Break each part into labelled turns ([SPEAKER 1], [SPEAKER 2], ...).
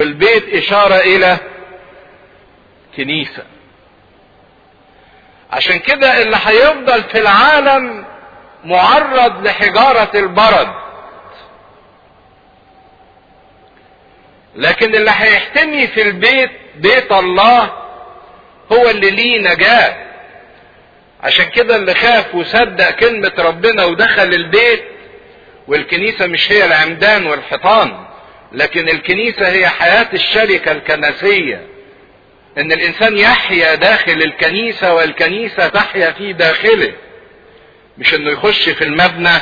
[SPEAKER 1] البيت اشارة الى كنيسة عشان كده اللي هيفضل في العالم معرض لحجارة البرد لكن اللي هيحتمي في البيت بيت الله هو اللي ليه نجاة عشان كده اللي خاف وصدق كلمة ربنا ودخل البيت والكنيسة مش هي العمدان والحيطان لكن الكنيسة هي حياة الشركة الكنسية ان الانسان يحيا داخل الكنيسة والكنيسة تحيا في داخله مش انه يخش في المبنى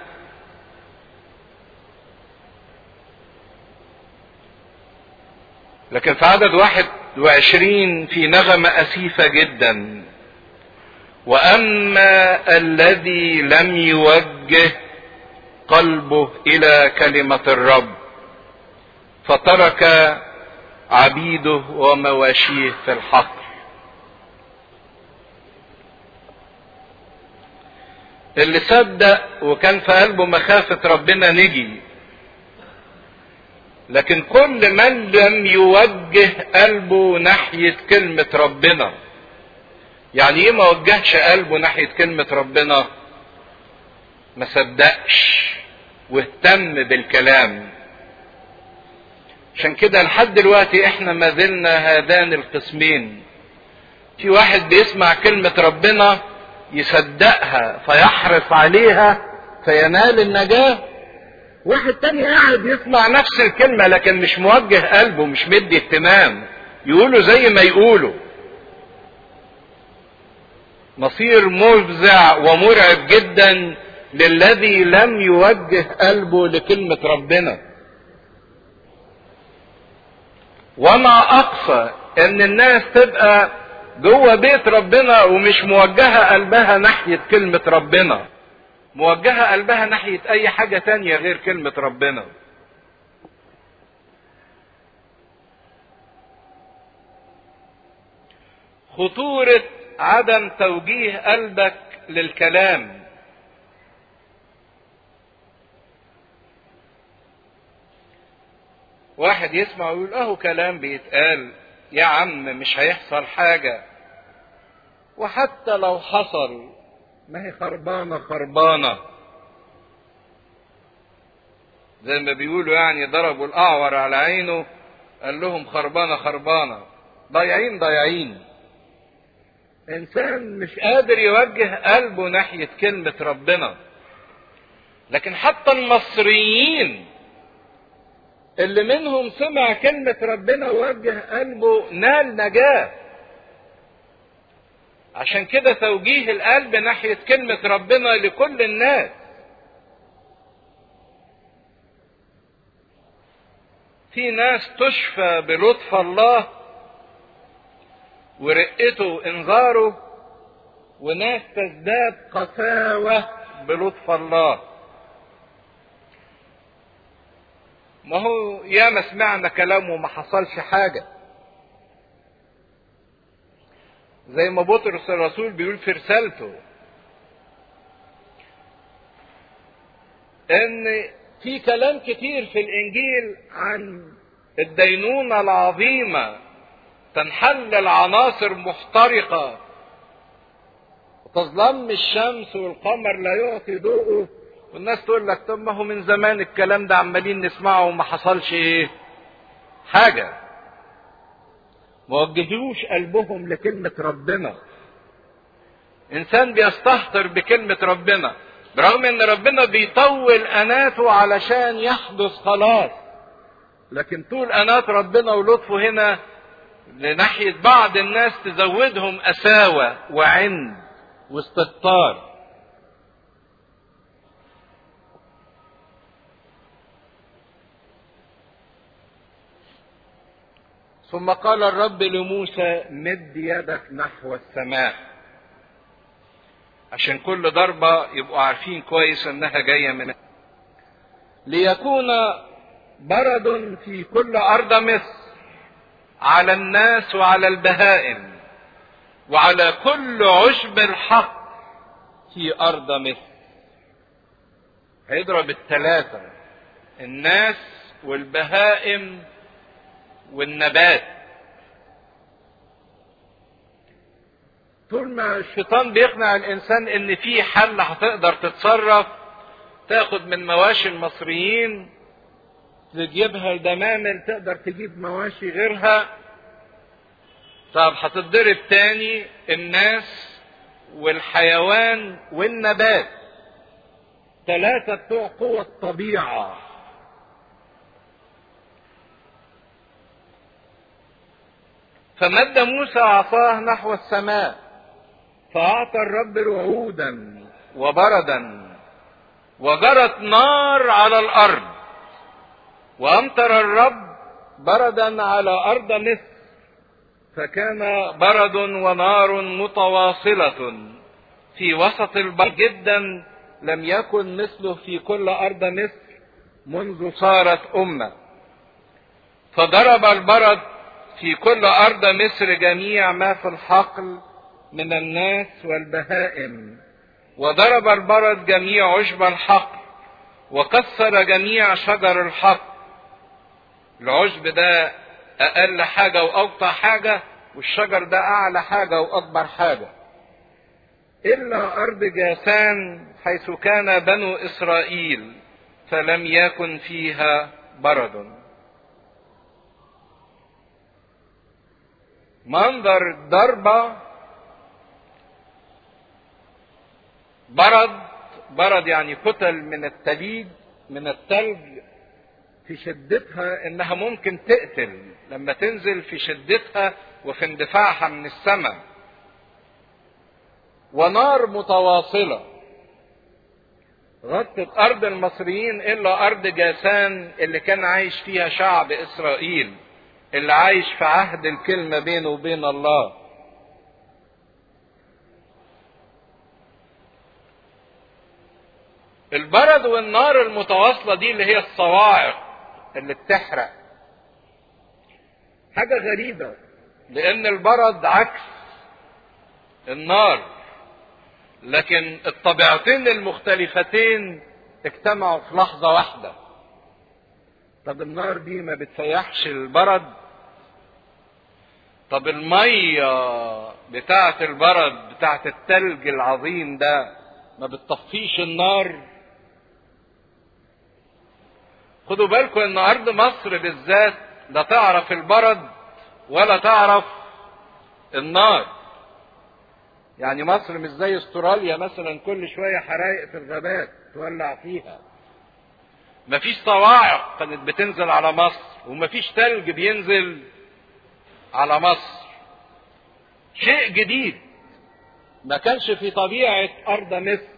[SPEAKER 1] لكن في عدد واحد وعشرين في نغمة أسيفة جدا وأما الذي لم يوجه قلبه إلى كلمة الرب فترك عبيده ومواشيه في الحقل اللي صدق وكان في قلبه مخافة ربنا نجي لكن كل من لم يوجه قلبه ناحية كلمة ربنا يعني ايه ما وجهش قلبه ناحية كلمة ربنا ما صدقش واهتم بالكلام عشان كده لحد دلوقتي احنا ما زلنا هذان القسمين في واحد بيسمع كلمة ربنا يصدقها فيحرص عليها فينال النجاة واحد تاني قاعد يسمع نفس الكلمة لكن مش موجه قلبه مش مدي اهتمام يقولوا زي ما يقولوا مصير مفزع ومرعب جدا للذي لم يوجه قلبه لكلمة ربنا وما اقصى ان الناس تبقى جوه بيت ربنا ومش موجهة قلبها ناحية كلمة ربنا موجهة قلبها ناحية اي حاجة تانية غير كلمة ربنا خطورة عدم توجيه قلبك للكلام واحد يسمع ويقول اهو كلام بيتقال يا عم مش هيحصل حاجة وحتى لو حصل ما هي خربانة خربانة زي ما بيقولوا يعني ضربوا الأعور على عينه قال لهم خربانة خربانة ضايعين ضايعين إنسان مش قادر يوجه قلبه ناحية كلمة ربنا لكن حتى المصريين اللي منهم سمع كلمة ربنا ووجه قلبه نال نجاة عشان كده توجيه القلب ناحية كلمة ربنا لكل الناس في ناس تشفى بلطف الله ورقته انذاره وناس تزداد قساوة بلطف الله ما هو ياما سمعنا كلام وما حصلش حاجة زي ما بطرس الرسول بيقول في رسالته ان في كلام كتير في الانجيل عن الدينونة العظيمة تنحل العناصر محترقة وتظلم الشمس والقمر لا يعطي ضوءه والناس تقول لك طب ما هو من زمان الكلام ده عمالين نسمعه وما حصلش ايه حاجة ما وجهوش قلبهم لكلمة ربنا انسان بيستهتر بكلمة ربنا برغم ان ربنا بيطول اناته علشان يحدث خلاص لكن طول انات ربنا ولطفه هنا لناحية بعض الناس تزودهم قساوة وعند واستهتار ثم قال الرب لموسى مد يدك نحو السماء عشان كل ضربة يبقوا عارفين كويس انها جاية من ليكون برد في كل ارض مصر على الناس وعلى البهائم وعلى كل عشب الحق في ارض مصر هيضرب الثلاثة الناس والبهائم والنبات طول ما الشيطان بيقنع الانسان ان في حل هتقدر تتصرف تاخد من مواشي المصريين تجيبها الدمامل تقدر تجيب مواشي غيرها طب هتتضرب تاني الناس والحيوان والنبات ثلاثة بتوع قوة الطبيعة فمد موسى عصاه نحو السماء فأعطى الرب رعودا وبردا وجرت نار على الأرض وأمطر الرب بردا على أرض مصر فكان برد ونار متواصلة في وسط البر جدا لم يكن مثله في كل أرض مصر منذ صارت أمة فضرب البرد في كل أرض مصر جميع ما في الحقل من الناس والبهائم وضرب البرد جميع عشب الحقل وكسر جميع شجر الحقل العشب ده أقل حاجة وأوطى حاجة والشجر ده أعلى حاجة وأكبر حاجة إلا أرض جاسان حيث كان بنو إسرائيل فلم يكن فيها برد منظر ضربة برد برد يعني كتل من التليد من التلج في شدتها انها ممكن تقتل لما تنزل في شدتها وفي اندفاعها من السماء ونار متواصلة غطت أرض المصريين إلا أرض جاسان اللي كان عايش فيها شعب إسرائيل اللي عايش في عهد الكلمة بينه وبين الله البرد والنار المتواصلة دي اللي هي الصواعق اللي بتحرق حاجة غريبة لأن البرد عكس النار لكن الطبيعتين المختلفتين اجتمعوا في لحظة واحدة طب النار دي ما بتسيحش البرد طب المية بتاعة البرد بتاعة التلج العظيم ده ما بتطفيش النار خدوا بالكم ان ارض مصر بالذات لا تعرف البرد ولا تعرف النار يعني مصر مش زي استراليا مثلا كل شويه حرايق في الغابات تولع فيها مفيش صواعق كانت بتنزل على مصر ومفيش تلج بينزل على مصر شيء جديد ما كانش في طبيعة أرض مصر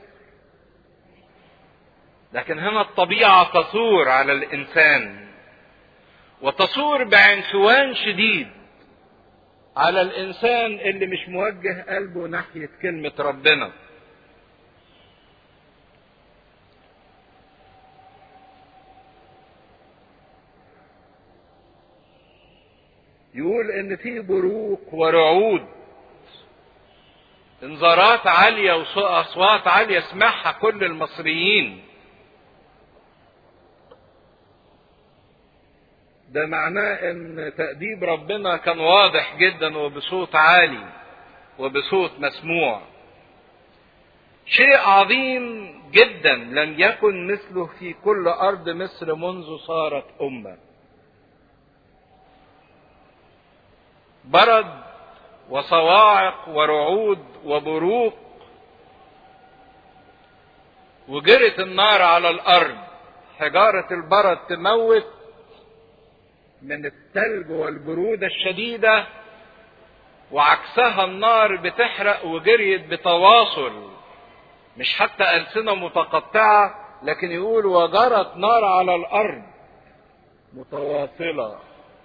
[SPEAKER 1] لكن هنا الطبيعة تصور على الإنسان وتصور بعنفوان شديد على الإنسان اللي مش موجه قلبه ناحية كلمة ربنا يقول ان في بروق ورعود انذارات عاليه واصوات عاليه سمعها كل المصريين ده معناه ان تأديب ربنا كان واضح جدا وبصوت عالي وبصوت مسموع شيء عظيم جدا لم يكن مثله في كل ارض مصر منذ صارت امه برد وصواعق ورعود وبروق وجرت النار على الارض حجاره البرد تموت من الثلج والبروده الشديده وعكسها النار بتحرق وجريت بتواصل مش حتى ألسنة متقطعة لكن يقول وجرت نار على الأرض متواصلة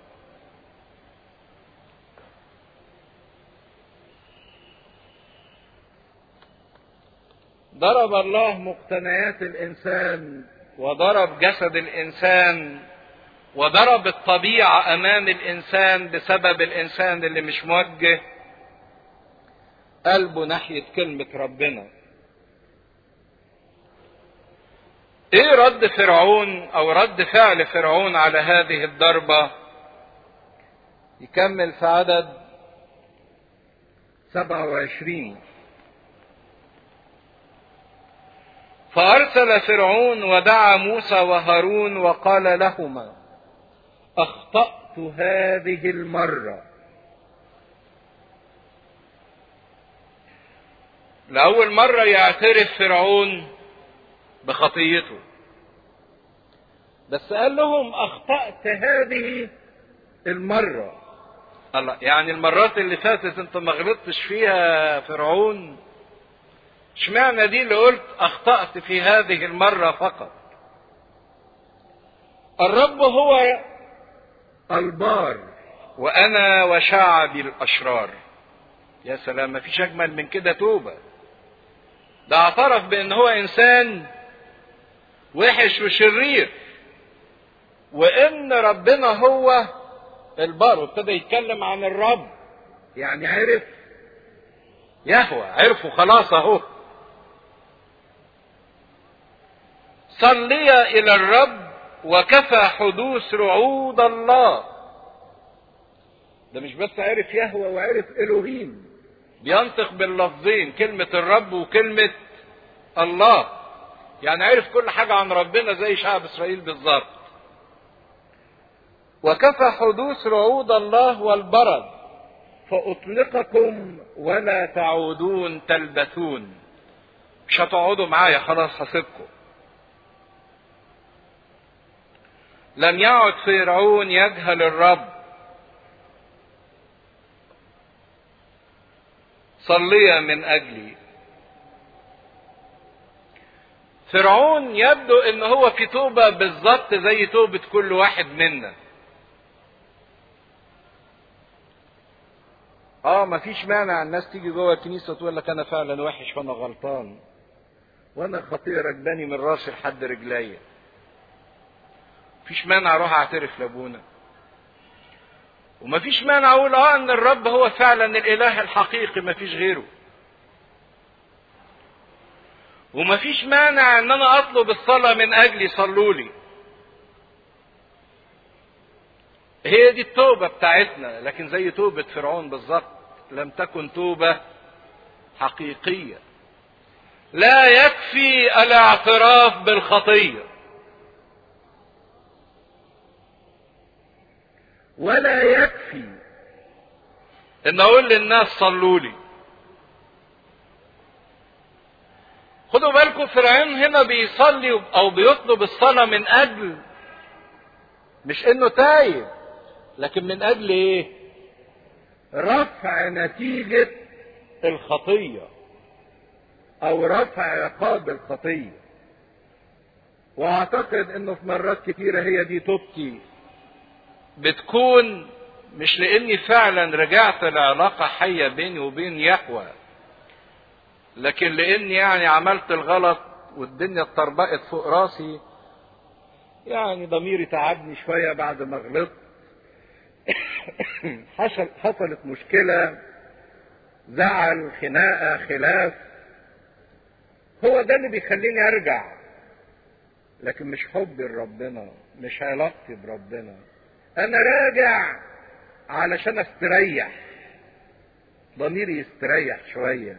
[SPEAKER 1] ضرب الله مقتنيات الإنسان وضرب جسد الإنسان وضرب الطبيعة أمام الإنسان بسبب الإنسان اللي مش موجه قلبه ناحية كلمة ربنا ايه رد فرعون او رد فعل فرعون على هذه الضربة يكمل في عدد 27 فأرسل فرعون ودعا موسى وهارون وقال لهما أخطأت هذه المرة لأول مرة يعترف فرعون بخطيته بس قال لهم أخطأت هذه المرة الله يعني المرات اللي فاتت انت ما غلطتش فيها فرعون اشمعنى دي اللي قلت اخطأت في هذه المرة فقط الرب هو البار وانا وشعبي الاشرار يا سلام ما فيش اجمل من كده توبة ده اعترف بان هو انسان وحش وشرير وان ربنا هو البار وابتدى يتكلم عن الرب يعني عرف يهوى عرفوا خلاص اهو صلي الى الرب وكفى حدوث رعود الله ده مش بس عرف يهوى وعرف الوهيم بينطق باللفظين كلمة الرب وكلمة الله يعني عرف كل حاجة عن ربنا زي شعب اسرائيل بالظبط وكفى حدوث رعود الله والبرد فأطلقكم ولا تعودون تلبثون مش هتقعدوا معايا خلاص هسيبكم لم يعد فرعون يجهل الرب صلي من اجلي فرعون يبدو ان هو في توبة بالظبط زي توبة كل واحد منا اه مفيش مانع الناس تيجي جوه الكنيسة تقول لك انا فعلا وحش وانا غلطان وانا خطية ركباني من راسي لحد رجليا مفيش مانع اروح اعترف لابونا ومفيش مانع اقول اه ان الرب هو فعلا الاله الحقيقي مفيش غيره ومفيش مانع ان انا اطلب الصلاة من اجلي صلوا لي هي دي التوبة بتاعتنا لكن زي توبة فرعون بالظبط لم تكن توبة حقيقية لا يكفي الاعتراف بالخطيه ولا يكفي ان اقول للناس صلوا لي خدوا بالكم فرعون هنا بيصلي او بيطلب الصلاة من اجل مش انه تايب لكن من اجل ايه رفع نتيجة الخطية او رفع عقاب الخطية واعتقد انه في مرات كتيرة هي دي توبتي بتكون مش لاني فعلا رجعت لعلاقة حية بيني وبين يهوى لكن لاني يعني عملت الغلط والدنيا اتطربقت فوق راسي يعني ضميري تعبني شوية بعد ما غلطت حصل حصلت مشكلة زعل خناقة خلاف هو ده اللي بيخليني ارجع لكن مش حبي لربنا مش علاقتي بربنا انا راجع علشان استريح ضميري يستريح شوية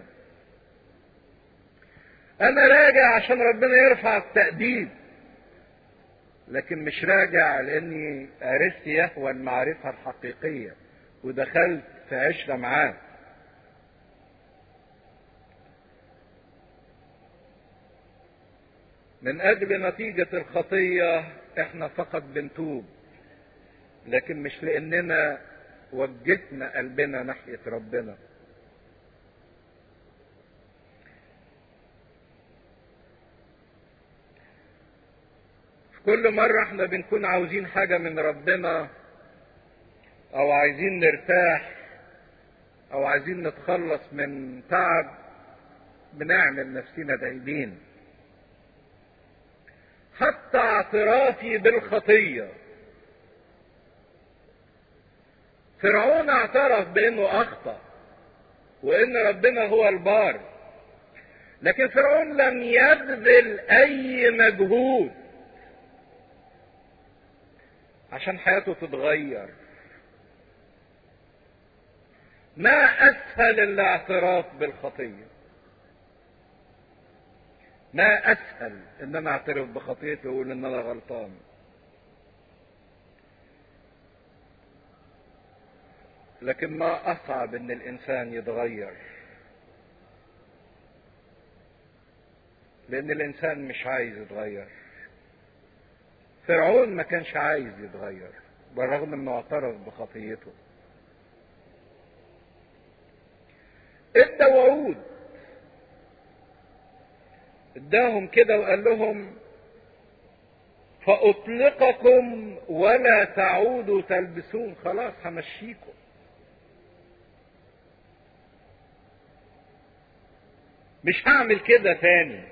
[SPEAKER 1] انا راجع عشان ربنا يرفع التأديب لكن مش راجع لاني عرفت يهوى المعرفة الحقيقية ودخلت في عشرة معاه من اجل نتيجة الخطية احنا فقط بنتوب لكن مش لاننا وجهنا قلبنا ناحية ربنا كل مرة احنا بنكون عاوزين حاجة من ربنا او عايزين نرتاح او عايزين نتخلص من تعب بنعمل نفسنا دايبين حتى اعترافي بالخطيه فرعون اعترف بانه اخطا وان ربنا هو البار لكن فرعون لم يبذل اي مجهود عشان حياته تتغير ما اسهل الاعتراف بالخطيه ما اسهل ان انا اعترف بخطيتي واقول ان انا غلطان لكن ما اصعب ان الانسان يتغير لان الانسان مش عايز يتغير فرعون ما كانش عايز يتغير بالرغم انه اعترف بخطيته ادى وعود اداهم كده وقال لهم فاطلقكم ولا تعودوا تلبسون خلاص همشيكم مش هعمل كده تاني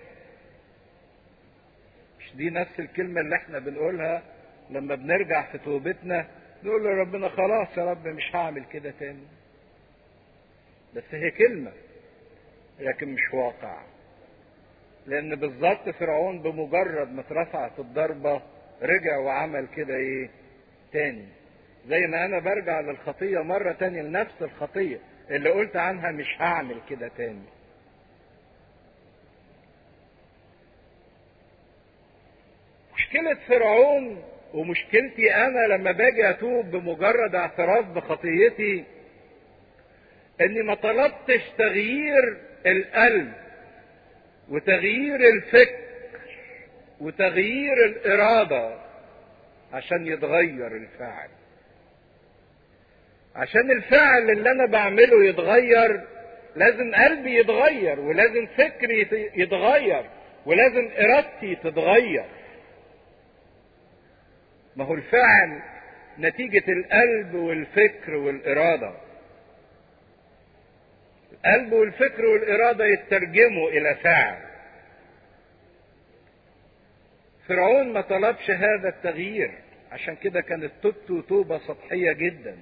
[SPEAKER 1] مش دي نفس الكلمة اللي احنا بنقولها لما بنرجع في توبتنا نقول لربنا خلاص يا رب مش هعمل كده تاني بس هي كلمة لكن مش واقع لأن بالظبط فرعون بمجرد ما اترفعت الضربة رجع وعمل كده إيه؟ تاني. زي ما أنا برجع للخطية مرة تانية لنفس الخطية اللي قلت عنها مش هعمل كده تاني. مشكلة فرعون ومشكلتي أنا لما باجي أتوب بمجرد اعتراف بخطيتي إني ما طلبتش تغيير القلب وتغيير الفكر وتغيير الإرادة عشان يتغير الفعل عشان الفعل اللي أنا بعمله يتغير لازم قلبي يتغير ولازم فكري يتغير ولازم إرادتي تتغير ما هو الفعل نتيجة القلب والفكر والإرادة القلب والفكر والإرادة يترجموا إلى فعل فرعون ما طلبش هذا التغيير عشان كده كانت توبته توبة سطحية جدا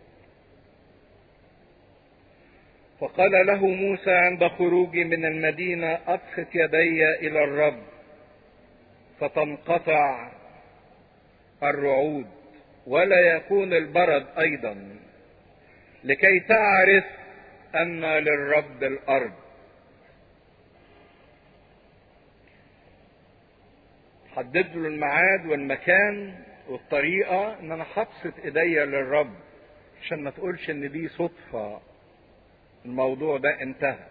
[SPEAKER 1] فقال له موسى عند خروجي من المدينة أبسط يدي إلى الرب فتنقطع الرعود ولا يكون البرد أيضا لكي تعرف أن للرب الأرض حدد له الميعاد والمكان والطريقة إن أنا هبسط إيديا للرب عشان ما تقولش إن دي صدفة الموضوع ده انتهى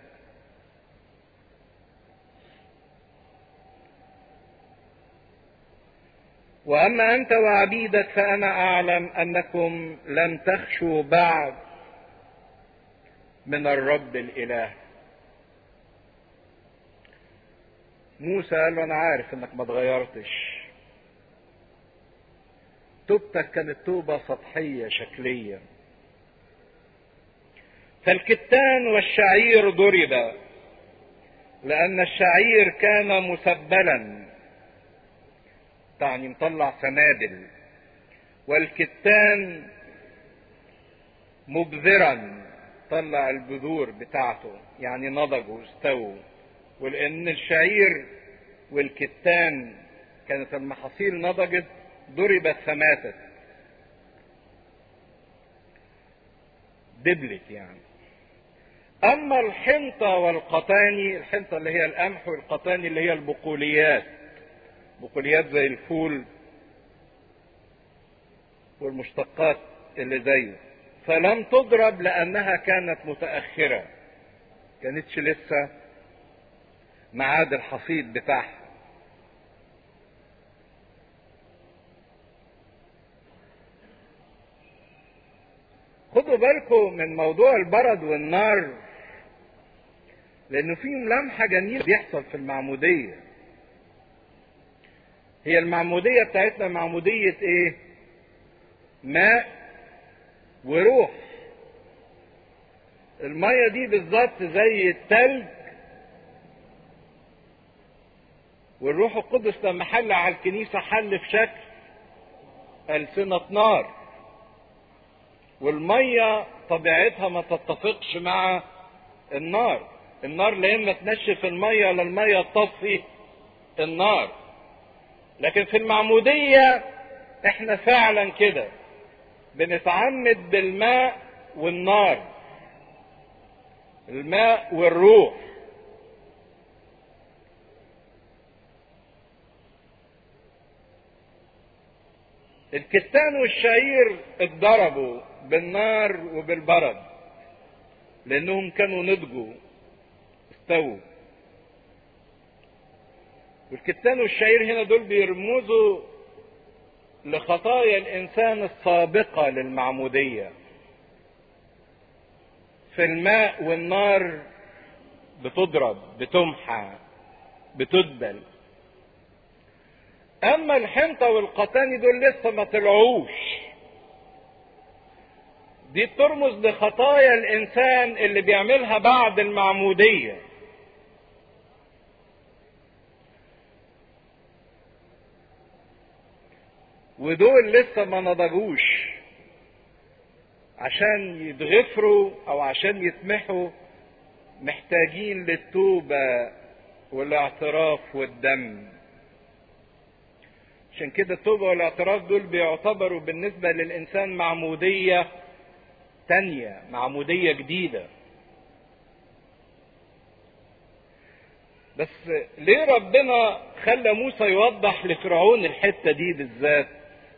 [SPEAKER 1] واما انت وعبيدك فانا اعلم انكم لم تخشوا بعد من الرب الاله موسى قال له انا عارف انك ما اتغيرتش توبتك كانت توبه سطحيه شكليه فالكتان والشعير ضرب لان الشعير كان مسبلا تعني مطلع سنابل والكتان مبذرا طلع البذور بتاعته يعني نضجوا استووا ولان الشعير والكتان كانت المحاصيل نضجت ضربت فماتت دبلت يعني اما الحنطة والقطاني الحنطة اللي هي القمح والقطاني اللي هي البقوليات بقوليات زي الفول والمشتقات اللي زيه فلم تضرب لانها كانت متاخره كانتش لسه ميعاد الحصيد بتاعها خدوا بالكم من موضوع البرد والنار لانه في ملامحه جميله بيحصل في المعموديه هي المعموديه بتاعتنا معموديه ايه ماء وروح الميه دي بالظبط زي التلج والروح القدس لما حل على الكنيسه حل في شكل ألسنة نار والمية طبيعتها ما تتفقش مع النار النار لا اما تنشف المية ولا المية تطفي النار لكن في المعمودية احنا فعلا كده بنتعمد بالماء والنار الماء والروح الكتان والشعير اتضربوا بالنار وبالبرد لانهم كانوا نضجوا استووا والكتان والشعير هنا دول بيرمزوا لخطايا الانسان السابقه للمعموديه في الماء والنار بتضرب بتمحى بتدبل اما الحنطة والقطاني دول لسه ما طلعوش دي ترمز لخطايا الانسان اللي بيعملها بعد المعمودية ودول لسه ما نضجوش عشان يتغفروا او عشان يسمحوا محتاجين للتوبة والاعتراف والدم عشان كده التوبة والاعتراف دول بيعتبروا بالنسبة للإنسان معمودية تانية معمودية جديدة بس ليه ربنا خلى موسى يوضح لفرعون الحتة دي بالذات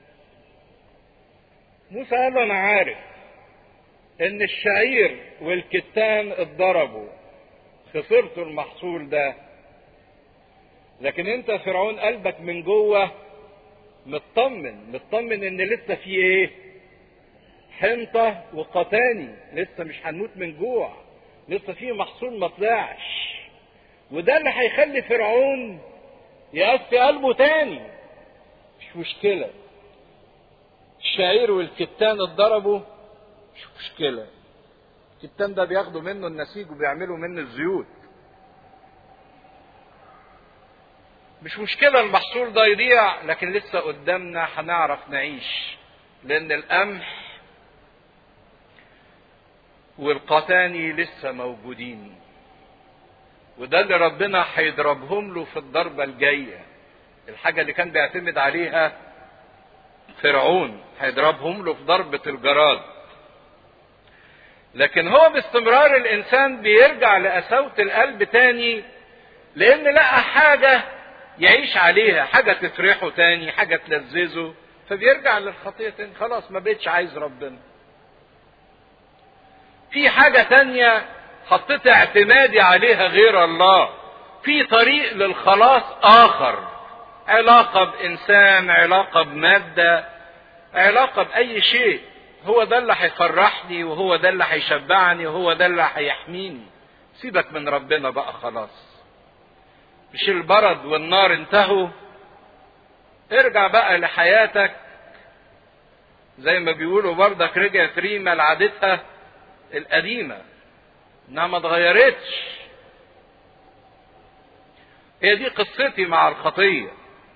[SPEAKER 1] موسى قال له أنا عارف إن الشعير والكتان اتضربوا خسرتوا المحصول ده لكن انت فرعون قلبك من جوه مطمن مطمن ان لسه في ايه حنطة وقتاني لسه مش هنموت من جوع لسه في محصول ما طلعش وده اللي هيخلي فرعون يقسي قلبه تاني مش مشكلة الشعير والكتان اتضربوا مش مشكلة الكتان ده بياخدوا منه النسيج وبيعملوا منه الزيوت مش مشكلة المحصول ده يضيع لكن لسه قدامنا هنعرف نعيش لأن القمح والقتاني لسه موجودين وده اللي ربنا هيضربهم له في الضربة الجاية الحاجة اللي كان بيعتمد عليها فرعون هيضربهم له في ضربة الجراد لكن هو باستمرار الإنسان بيرجع لقساوة القلب تاني لأن لقى حاجة يعيش عليها حاجة تفرحه تاني حاجة تلذذه فبيرجع للخطية تاني خلاص ما بقتش عايز ربنا في حاجة تانية حطيت اعتمادي عليها غير الله في طريق للخلاص آخر علاقة بإنسان علاقة بمادة علاقة بأي شيء هو ده اللي هيفرحني وهو ده اللي هيشبعني وهو ده اللي هيحميني سيبك من ربنا بقى خلاص مش البرد والنار انتهوا ارجع بقى لحياتك زي ما بيقولوا بردك رجعت ريما لعادتها القديمة انها ما اتغيرتش هي دي قصتي مع الخطية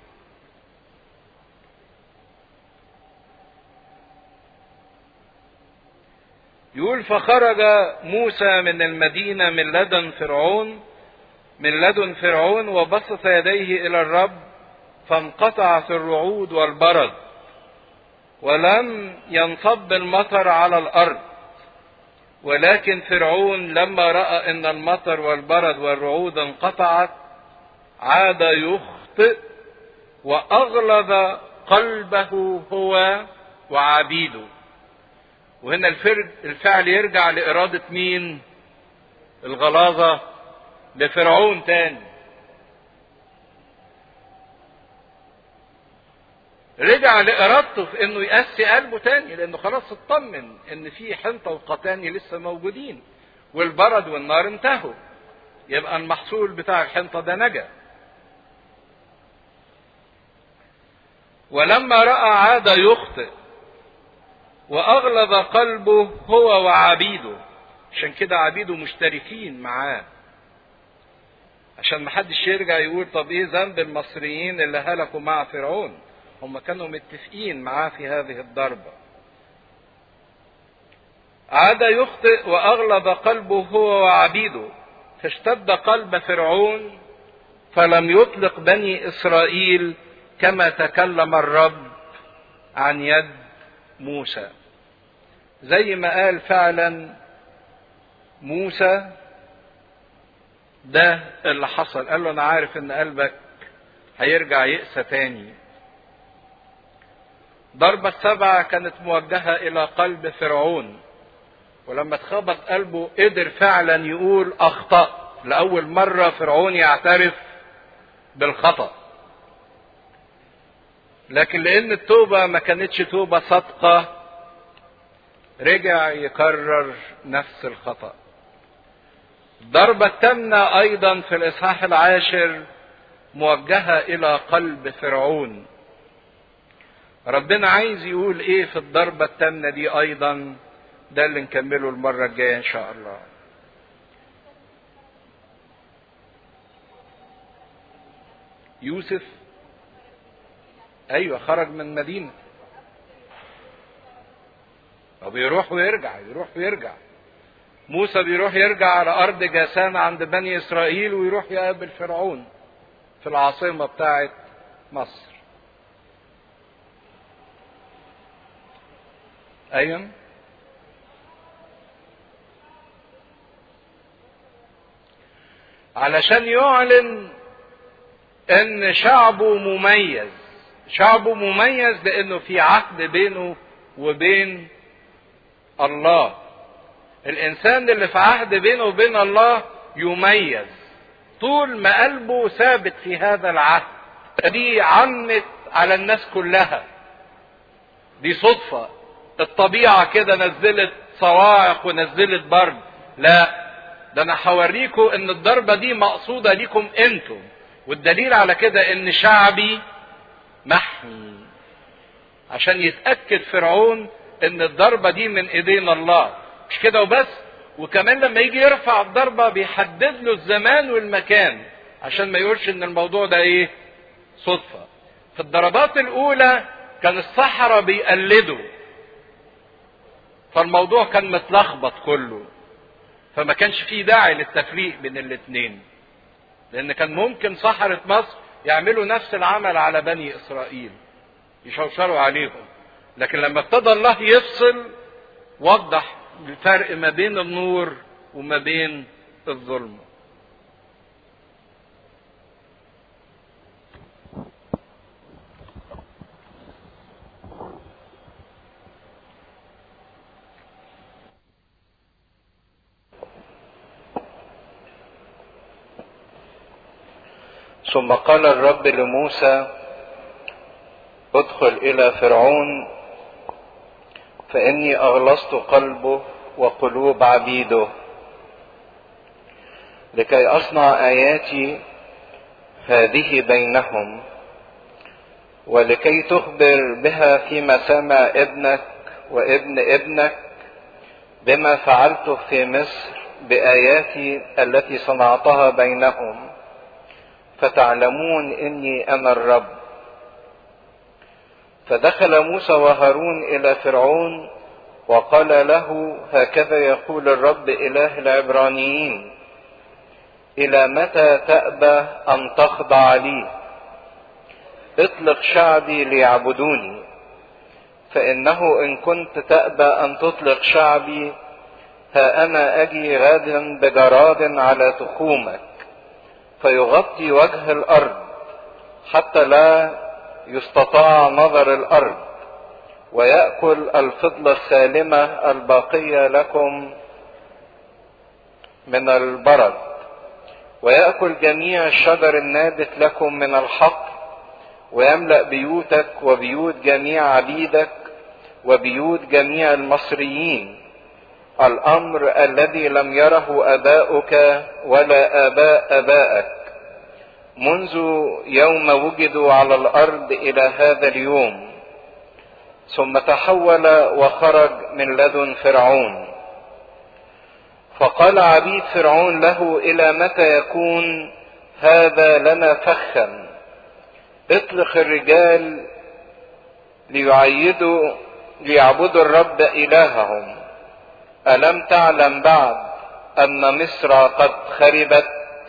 [SPEAKER 1] يقول فخرج موسى من المدينة من لدن فرعون من لدن فرعون وبسط يديه الى الرب فانقطعت الرعود والبرد ولم ينصب المطر على الارض ولكن فرعون لما راى ان المطر والبرد والرعود انقطعت عاد يخطئ واغلظ قلبه هو وعبيده وهنا الفعل يرجع لاراده مين الغلاظه لفرعون تاني رجع لارادته في انه يقسي قلبه تاني لانه خلاص اطمن ان في حنطه وقتاني لسه موجودين والبرد والنار انتهوا يبقى المحصول بتاع الحنطه ده نجا ولما راى عاد يخطئ واغلظ قلبه هو وعبيده عشان كده عبيده مشتركين معاه عشان محدش يرجع يقول طب ايه ذنب المصريين اللي هلكوا مع فرعون هم كانوا متفقين معاه في هذه الضربة عاد يخطئ وأغلظ قلبه هو وعبيده فاشتد قلب فرعون فلم يطلق بني إسرائيل كما تكلم الرب عن يد موسى زي ما قال فعلا موسى ده اللي حصل قال له انا عارف ان قلبك هيرجع يقسى تاني ضربة السبعة كانت موجهة إلى قلب فرعون ولما اتخبط قلبه قدر فعلا يقول أخطأت لأول مرة فرعون يعترف بالخطأ لكن لأن التوبة ما كانتش توبة صادقة رجع يكرر نفس الخطأ الضربة الثامنة أيضا في الإصحاح العاشر موجهة إلى قلب فرعون ربنا عايز يقول إيه في الضربة الثامنة دي أيضا ده اللي نكمله المرة الجاية إن شاء الله يوسف أيوة خرج من مدينة وبيروح ويرجع يروح ويرجع موسى بيروح يرجع على أرض جاسان عند بني إسرائيل ويروح يقابل فرعون في العاصمة بتاعة مصر أيوة علشان يعلن ان شعبه مميز شعبه مميز لانه في عهد بينه وبين الله الانسان اللي في عهد بينه وبين الله يميز طول ما قلبه ثابت في هذا العهد دي عمت على الناس كلها دي صدفة الطبيعة كده نزلت صواعق ونزلت برد لا ده انا هوريكم ان الضربة دي مقصودة ليكم انتم والدليل على كده ان شعبي محمي عشان يتأكد فرعون ان الضربة دي من ايدين الله مش كده وبس وكمان لما يجي يرفع الضربة بيحدد له الزمان والمكان عشان ما يقولش ان الموضوع ده ايه صدفة في الضربات الاولى كان الصحراء بيقلدوا فالموضوع كان متلخبط كله فما كانش فيه داعي للتفريق بين الاثنين لان كان ممكن سحرة مصر يعملوا نفس العمل على بني اسرائيل يشوشروا عليهم لكن لما ابتدى الله يفصل وضح الفرق ما بين النور وما بين الظلمه
[SPEAKER 2] ثم قال الرب لموسى ادخل الى فرعون فاني اغلظت قلبه وقلوب عبيده لكي اصنع اياتي هذه بينهم ولكي تخبر بها في مسامع ابنك وابن ابنك بما فعلته في مصر باياتي التي صنعتها بينهم فتعلمون اني انا الرب فدخل موسى وهارون الى فرعون وقال له هكذا يقول الرب اله العبرانيين الى متى تابى ان تخضع لي اطلق شعبي ليعبدوني فانه ان كنت تابى ان تطلق شعبي ها انا اجي غدا بجراد على تخومك فيغطي وجه الارض حتى لا يستطاع نظر الارض وياكل الفضله السالمه الباقيه لكم من البرد وياكل جميع الشجر النابت لكم من الحقل ويملا بيوتك وبيوت جميع عبيدك وبيوت جميع المصريين الامر الذي لم يره اباؤك ولا اباء ابائك منذ يوم وجدوا على الارض الى هذا اليوم ثم تحول وخرج من لدن فرعون فقال عبيد فرعون له الى متى يكون هذا لنا فخا اطلق الرجال ليعيدوا ليعبدوا الرب الههم الم تعلم بعد ان مصر قد خربت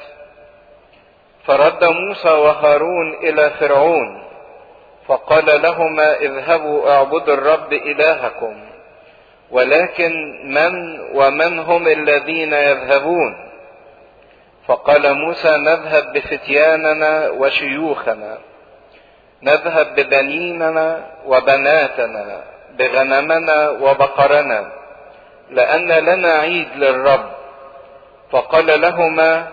[SPEAKER 2] فرد موسى وهارون الى فرعون فقال لهما اذهبوا اعبدوا الرب الهكم ولكن من ومن هم الذين يذهبون فقال موسى نذهب بفتياننا وشيوخنا نذهب ببنيننا وبناتنا بغنمنا وبقرنا لان لنا عيد للرب فقال لهما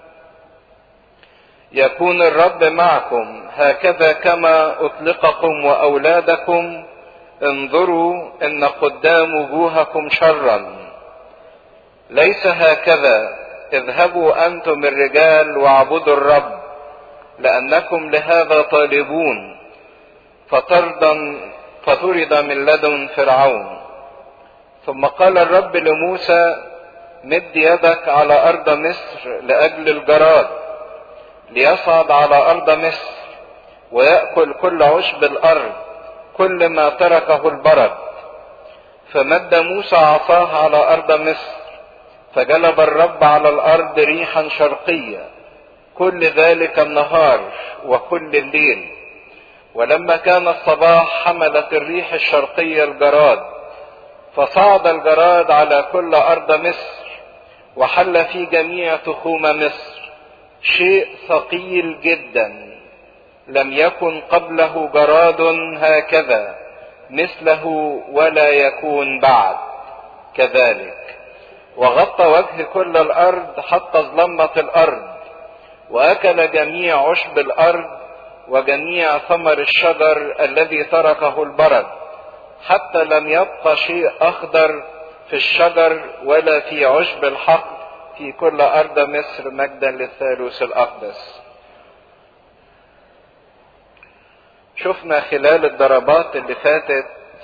[SPEAKER 2] يكون الرب معكم هكذا كما اطلقكم واولادكم انظروا ان قدام وجوهكم شرا ليس هكذا اذهبوا انتم الرجال واعبدوا الرب لانكم لهذا طالبون فطردا فطرد من لدن فرعون ثم قال الرب لموسى مد يدك على ارض مصر لاجل الجراد ليصعد على ارض مصر وياكل كل عشب الارض كل ما تركه البرد فمد موسى عصاه على ارض مصر فجلب الرب على الارض ريحا شرقيه كل ذلك النهار وكل الليل ولما كان الصباح حملت الريح الشرقيه الجراد فصعد الجراد على كل ارض مصر وحل في جميع تخوم مصر شيء ثقيل جدا لم يكن قبله جراد هكذا مثله ولا يكون بعد كذلك وغطى وجه كل الارض حتى ظلمت الارض واكل جميع عشب الارض وجميع ثمر الشجر الذي تركه البرد حتى لم يبق شيء اخضر في الشجر ولا في عشب الحقل في كل ارض مصر مجدا للثالوث الاقدس شفنا خلال الضربات اللي فاتت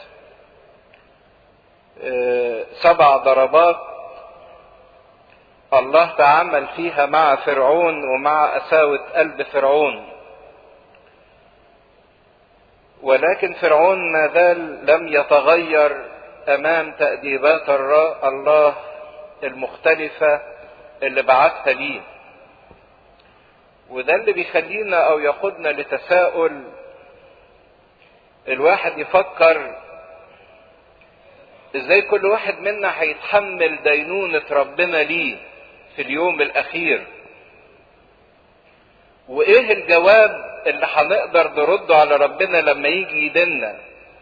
[SPEAKER 2] سبع ضربات الله تعامل فيها مع فرعون ومع قساوة قلب فرعون ولكن فرعون ما زال لم يتغير امام تأديبات الله المختلفة اللي بعتها ليه وده اللي بيخلينا او يقودنا لتساؤل الواحد يفكر ازاي كل واحد منا هيتحمل دينونة ربنا ليه في اليوم الاخير وايه الجواب اللي هنقدر نرده على ربنا لما يجي يدنا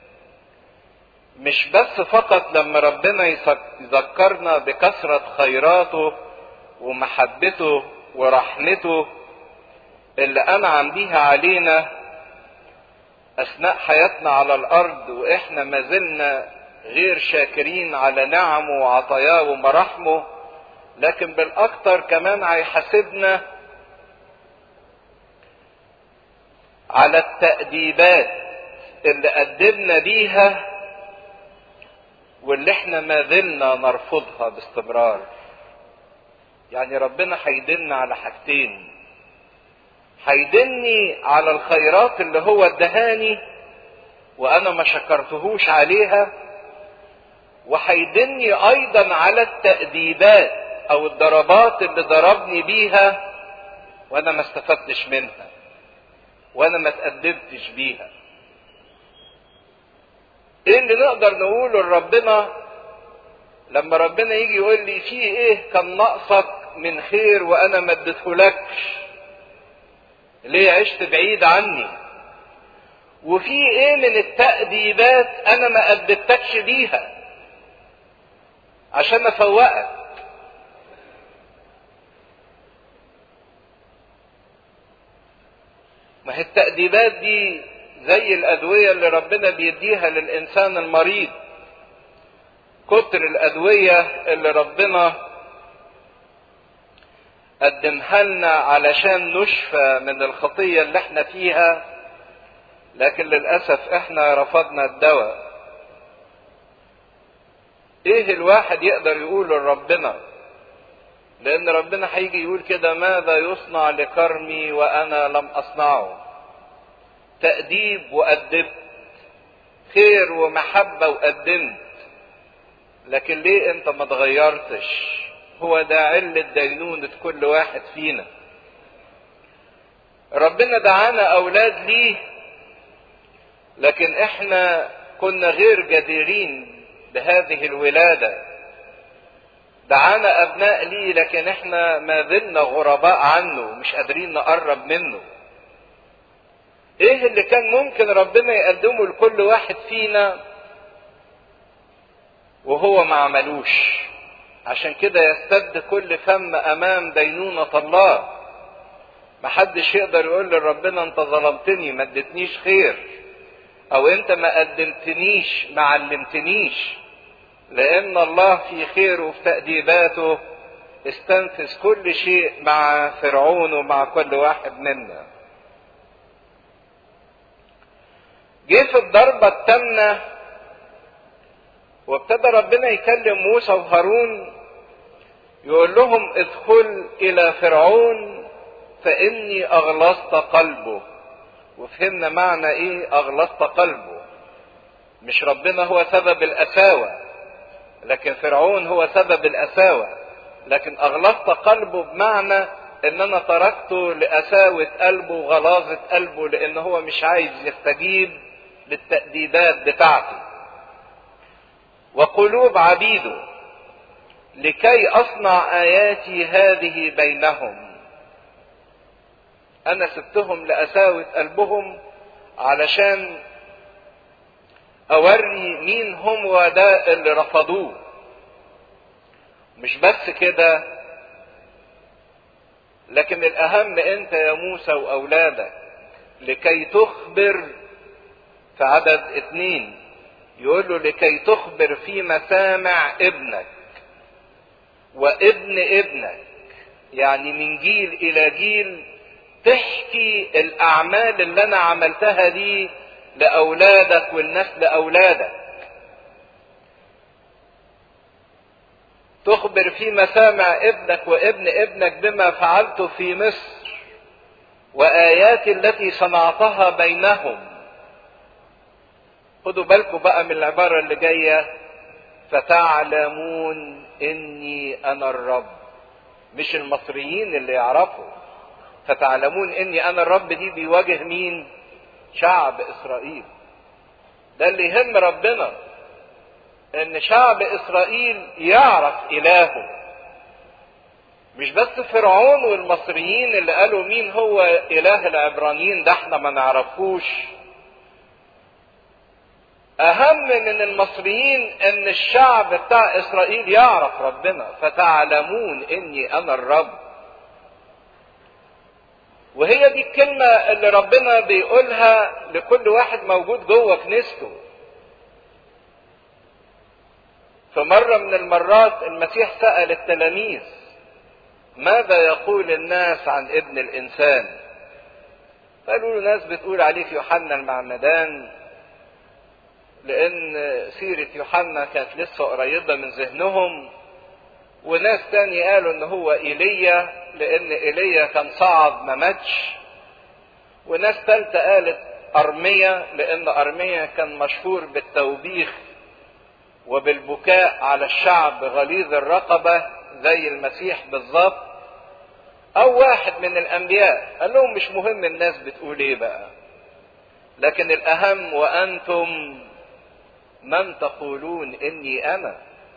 [SPEAKER 2] مش بس فقط لما ربنا يذكرنا بكثرة خيراته ومحبته ورحمته اللي انعم بيها علينا اثناء حياتنا على الارض واحنا ما زلنا غير شاكرين على نعمه وعطاياه ومراحمه لكن بالاكثر كمان هيحاسبنا على التأديبات اللي قدمنا بيها واللي احنا ما زلنا نرفضها باستمرار يعني ربنا هيدلنا على حاجتين هيدلني على الخيرات اللي هو ادهاني وانا ما شكرتهوش عليها وهيدلني ايضا على التأديبات او الضربات اللي ضربني بيها وانا ما استفدتش منها وانا ما تقدمتش بيها ايه اللي نقدر نقوله لربنا لما ربنا يجي يقول لي في ايه كان ناقصك من خير وانا ما اديتهولكش ليه عشت بعيد عني وفي ايه من التأديبات انا ما اديتكش بيها عشان افوقك ما هي التأديبات دي زي الأدوية اللي ربنا بيديها للإنسان المريض كتر الأدوية اللي ربنا قدمها لنا علشان نشفى من الخطية اللي احنا فيها لكن للأسف احنا رفضنا الدواء ايه الواحد يقدر يقوله لربنا لان ربنا هيجي يقول كده ماذا يصنع لكرمي وانا لم اصنعه تأديب وأدبت خير ومحبة وقدمت لكن ليه انت ما اتغيرتش هو ده علة دينونة كل واحد فينا ربنا دعانا اولاد ليه لكن احنا كنا غير جديرين بهذه الولادة دعانا ابناء لي لكن احنا ما زلنا غرباء عنه مش قادرين نقرب منه ايه اللي كان ممكن ربنا يقدمه لكل واحد فينا وهو ما عملوش عشان كده يستد كل فم امام دينونة الله محدش يقدر يقول لربنا انت ظلمتني ما اديتنيش خير او انت ما قدمتنيش ما علمتنيش لان الله في خيره وفي تأديباته استنفذ كل شيء مع فرعون ومع كل واحد منا جه في الضربة التامنة وابتدى ربنا يكلم موسى وهارون يقول لهم ادخل الى فرعون فاني اغلظت قلبه وفهمنا معنى ايه اغلظت قلبه مش ربنا هو سبب الاساوة لكن فرعون هو سبب الاساوة لكن اغلظت قلبه بمعنى ان انا تركته لاساوة قلبه وغلاظة قلبه لان هو مش عايز يستجيب للتأديبات بتاعتي وقلوب عبيده لكي اصنع اياتي هذه بينهم انا سبتهم لاساوة قلبهم علشان اوري مين هم وده اللي رفضوه مش بس كده لكن الاهم انت يا موسى واولادك لكي تخبر في عدد اتنين يقول له لكي تخبر في مسامع ابنك وابن ابنك يعني من جيل الى جيل تحكي الاعمال اللي انا عملتها دي لاولادك والنسل اولادك تخبر في مسامع ابنك وابن ابنك بما فعلته في مصر واياتي التي صنعتها بينهم خدوا بالكم بقى من العباره اللي جايه فتعلمون اني انا الرب مش المصريين اللي يعرفوا فتعلمون اني انا الرب دي بيواجه مين شعب اسرائيل ده اللي يهم ربنا ان شعب اسرائيل يعرف الهه مش بس فرعون والمصريين اللي قالوا مين هو اله العبرانيين ده احنا ما نعرفوش اهم من المصريين ان الشعب بتاع اسرائيل يعرف ربنا فتعلمون اني انا الرب وهي دي الكلمة اللي ربنا بيقولها لكل واحد موجود جوه كنيسته في مرة من المرات المسيح سأل التلاميذ ماذا يقول الناس عن ابن الإنسان قالوا له ناس بتقول عليه في يوحنا المعمدان لأن سيرة يوحنا كانت لسه قريبة من ذهنهم وناس تاني قالوا ان هو ايليا لان ايليا كان صعد ما ماتش وناس تالتة قالت ارميا لان ارميا كان مشهور بالتوبيخ وبالبكاء على الشعب غليظ الرقبة زي المسيح بالظبط او واحد من الانبياء قال لهم مش مهم الناس بتقول ايه بقى لكن الاهم وانتم من تقولون اني انا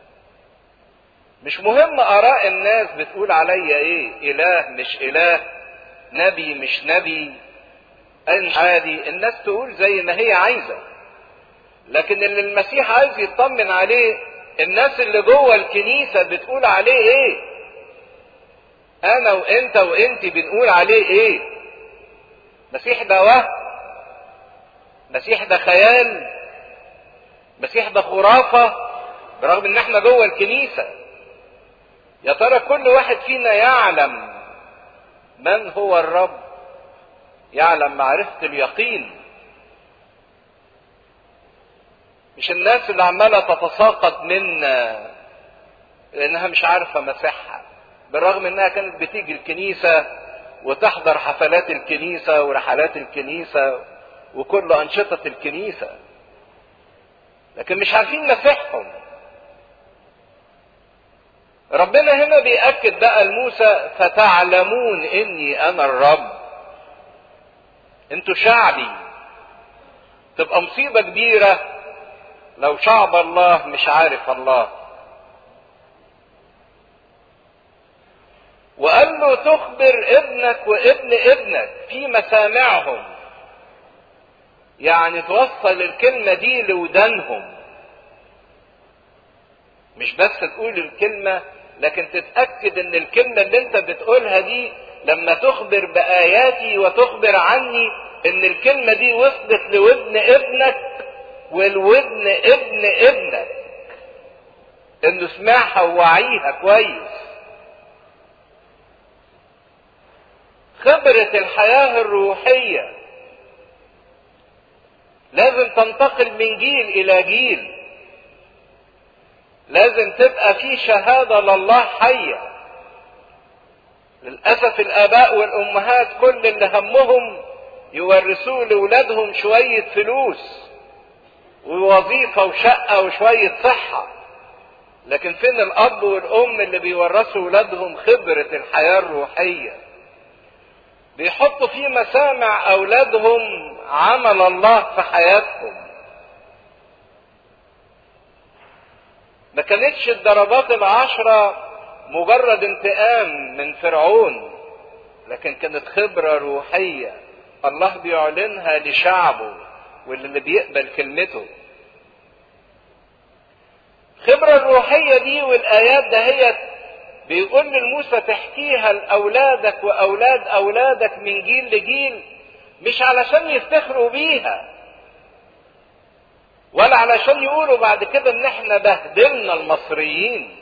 [SPEAKER 2] مش مهم اراء الناس بتقول عليا ايه اله مش اله نبي مش نبي ان عادي الناس تقول زي ما هي عايزه لكن اللي المسيح عايز يطمن عليه الناس اللي جوه الكنيسه بتقول عليه ايه انا وانت وانت بنقول عليه ايه مسيح ده وهم مسيح ده خيال مسيح ده خرافه برغم ان احنا جوه الكنيسه يا ترى كل واحد فينا يعلم من هو الرب يعلم معرفة اليقين مش الناس اللي عمالة تتساقط منا لأنها مش عارفة مسيحها بالرغم إنها كانت بتيجي الكنيسة وتحضر حفلات الكنيسة ورحلات الكنيسة وكل أنشطة الكنيسة لكن مش عارفين مسيحهم ربنا هنا بيأكد بقى لموسى فتعلمون اني انا الرب انتوا شعبي تبقى مصيبة كبيرة لو شعب الله مش عارف الله له تخبر ابنك وابن ابنك في مسامعهم يعني توصل الكلمة دي لودانهم مش بس تقول الكلمة لكن تتأكد ان الكلمة اللي انت بتقولها دي لما تخبر بآياتي وتخبر عني ان الكلمة دي وصلت لودن ابنك والودن ابن ابنك انه سمعها ووعيها كويس خبرة الحياة الروحية لازم تنتقل من جيل الى جيل لازم تبقى في شهادة لله حية للأسف الآباء والأمهات كل اللي همهم يورثوا لأولادهم شوية فلوس ووظيفة وشقة وشوية صحة لكن فين الأب والأم اللي بيورثوا أولادهم خبرة الحياة الروحية بيحطوا في مسامع أولادهم عمل الله في حياتهم ما كانتش الضربات العشرة مجرد انتقام من فرعون لكن كانت خبرة روحية الله بيعلنها لشعبه واللي بيقبل كلمته الخبرة الروحية دي والآيات دهيت بيقول لموسى تحكيها لأولادك وأولاد أولادك من جيل لجيل مش علشان يفتخروا بيها ولا علشان يقولوا بعد كده ان احنا بهدلنا المصريين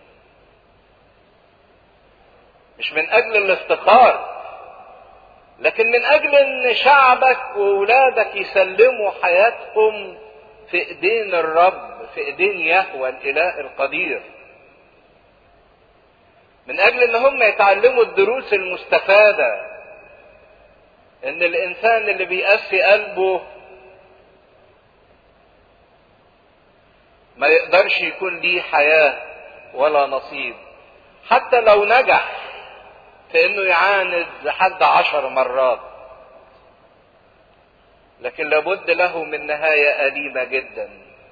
[SPEAKER 2] مش من اجل الافتخار لكن من اجل ان شعبك واولادك يسلموا حياتهم في ايدين الرب في ايدين يهوى الاله القدير من اجل ان هم يتعلموا الدروس المستفاده ان الانسان اللي بيقسي قلبه ما يقدرش يكون ليه حياة ولا نصيب حتى لو نجح في انه يعاند لحد عشر مرات لكن لابد له من نهاية أليمة جدا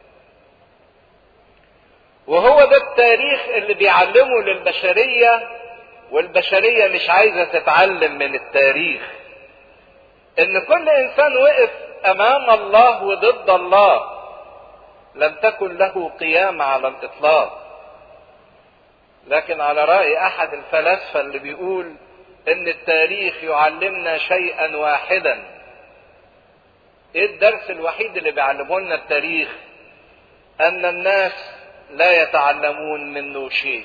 [SPEAKER 2] وهو ده التاريخ اللي بيعلمه للبشرية والبشرية مش عايزة تتعلم من التاريخ ان كل انسان وقف امام الله وضد الله لم تكن له قيامة على الإطلاق لكن على رأي أحد الفلاسفة اللي بيقول إن التاريخ يعلمنا شيئا واحدا إيه الدرس الوحيد اللي بيعلمه لنا التاريخ أن الناس لا يتعلمون منه شيء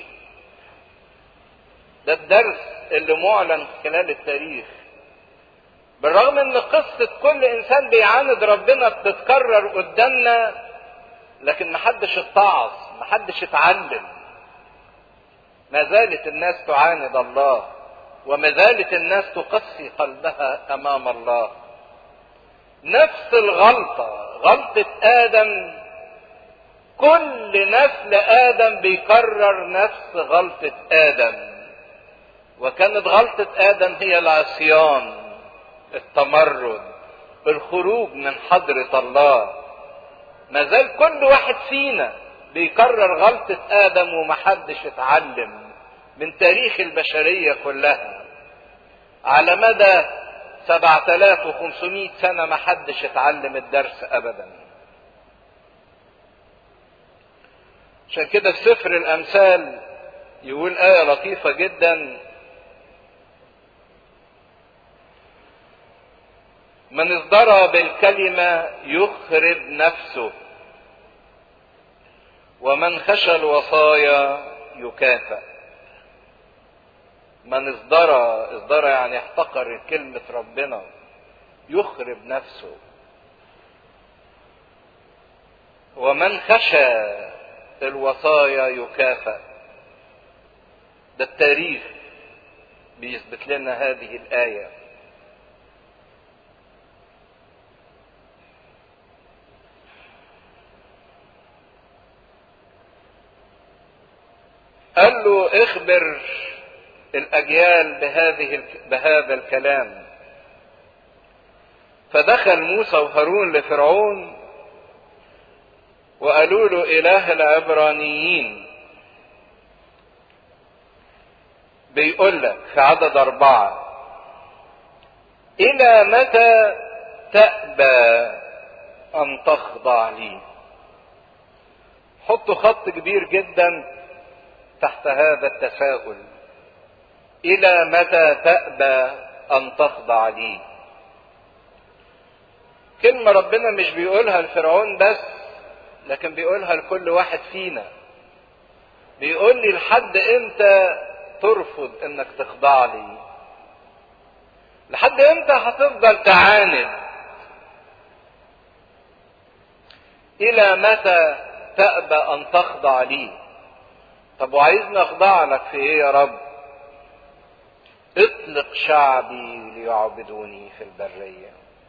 [SPEAKER 2] ده الدرس اللي معلن خلال التاريخ بالرغم ان قصة كل انسان بيعاند ربنا بتتكرر قدامنا لكن محدش اتعظ محدش اتعلم ما زالت الناس تعاند الله وما زالت الناس تقسي قلبها امام الله نفس الغلطة غلطة ادم كل نسل ادم بيكرر نفس غلطة ادم وكانت غلطة ادم هي العصيان التمرد الخروج من حضرة الله ما زال كل واحد فينا بيكرر غلطة آدم ومحدش اتعلم من تاريخ البشرية كلها على مدى 7500 سنة محدش اتعلم الدرس أبدا عشان كده في سفر الأمثال يقول آية لطيفة جدا من ازدرى بالكلمة يخرب نفسه ومن خشى الوصايا يكافئ من ازدرى ازدرى يعني احتقر كلمة ربنا يخرب نفسه ومن خشى الوصايا يكافئ ده التاريخ بيثبت لنا هذه الآية قال له اخبر الاجيال بهذه بهذا الكلام فدخل موسى وهارون لفرعون وقالوا له اله العبرانيين بيقول لك في عدد أربعة إلى متى تأبى أن تخضع لي حطوا خط كبير جدا تحت هذا التساؤل إلى متى تأبى أن تخضع لي كلمة ربنا مش بيقولها لفرعون بس لكن بيقولها لكل واحد فينا بيقول لي لحد امتى ترفض انك تخضع لي لحد امتى هتفضل تعاند الى متى تأبى ان تخضع لي طب وعايزني اخضع لك في ايه يا رب اطلق شعبي ليعبدوني في البريه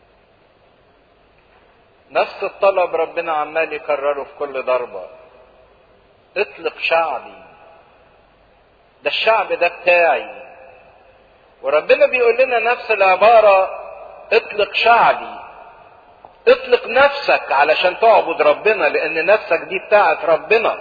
[SPEAKER 2] نفس الطلب ربنا عمال يكرره في كل ضربة اطلق شعبي ده الشعب ده بتاعي وربنا بيقول لنا نفس العبارة اطلق شعبي اطلق نفسك علشان تعبد ربنا لان نفسك دي بتاعت ربنا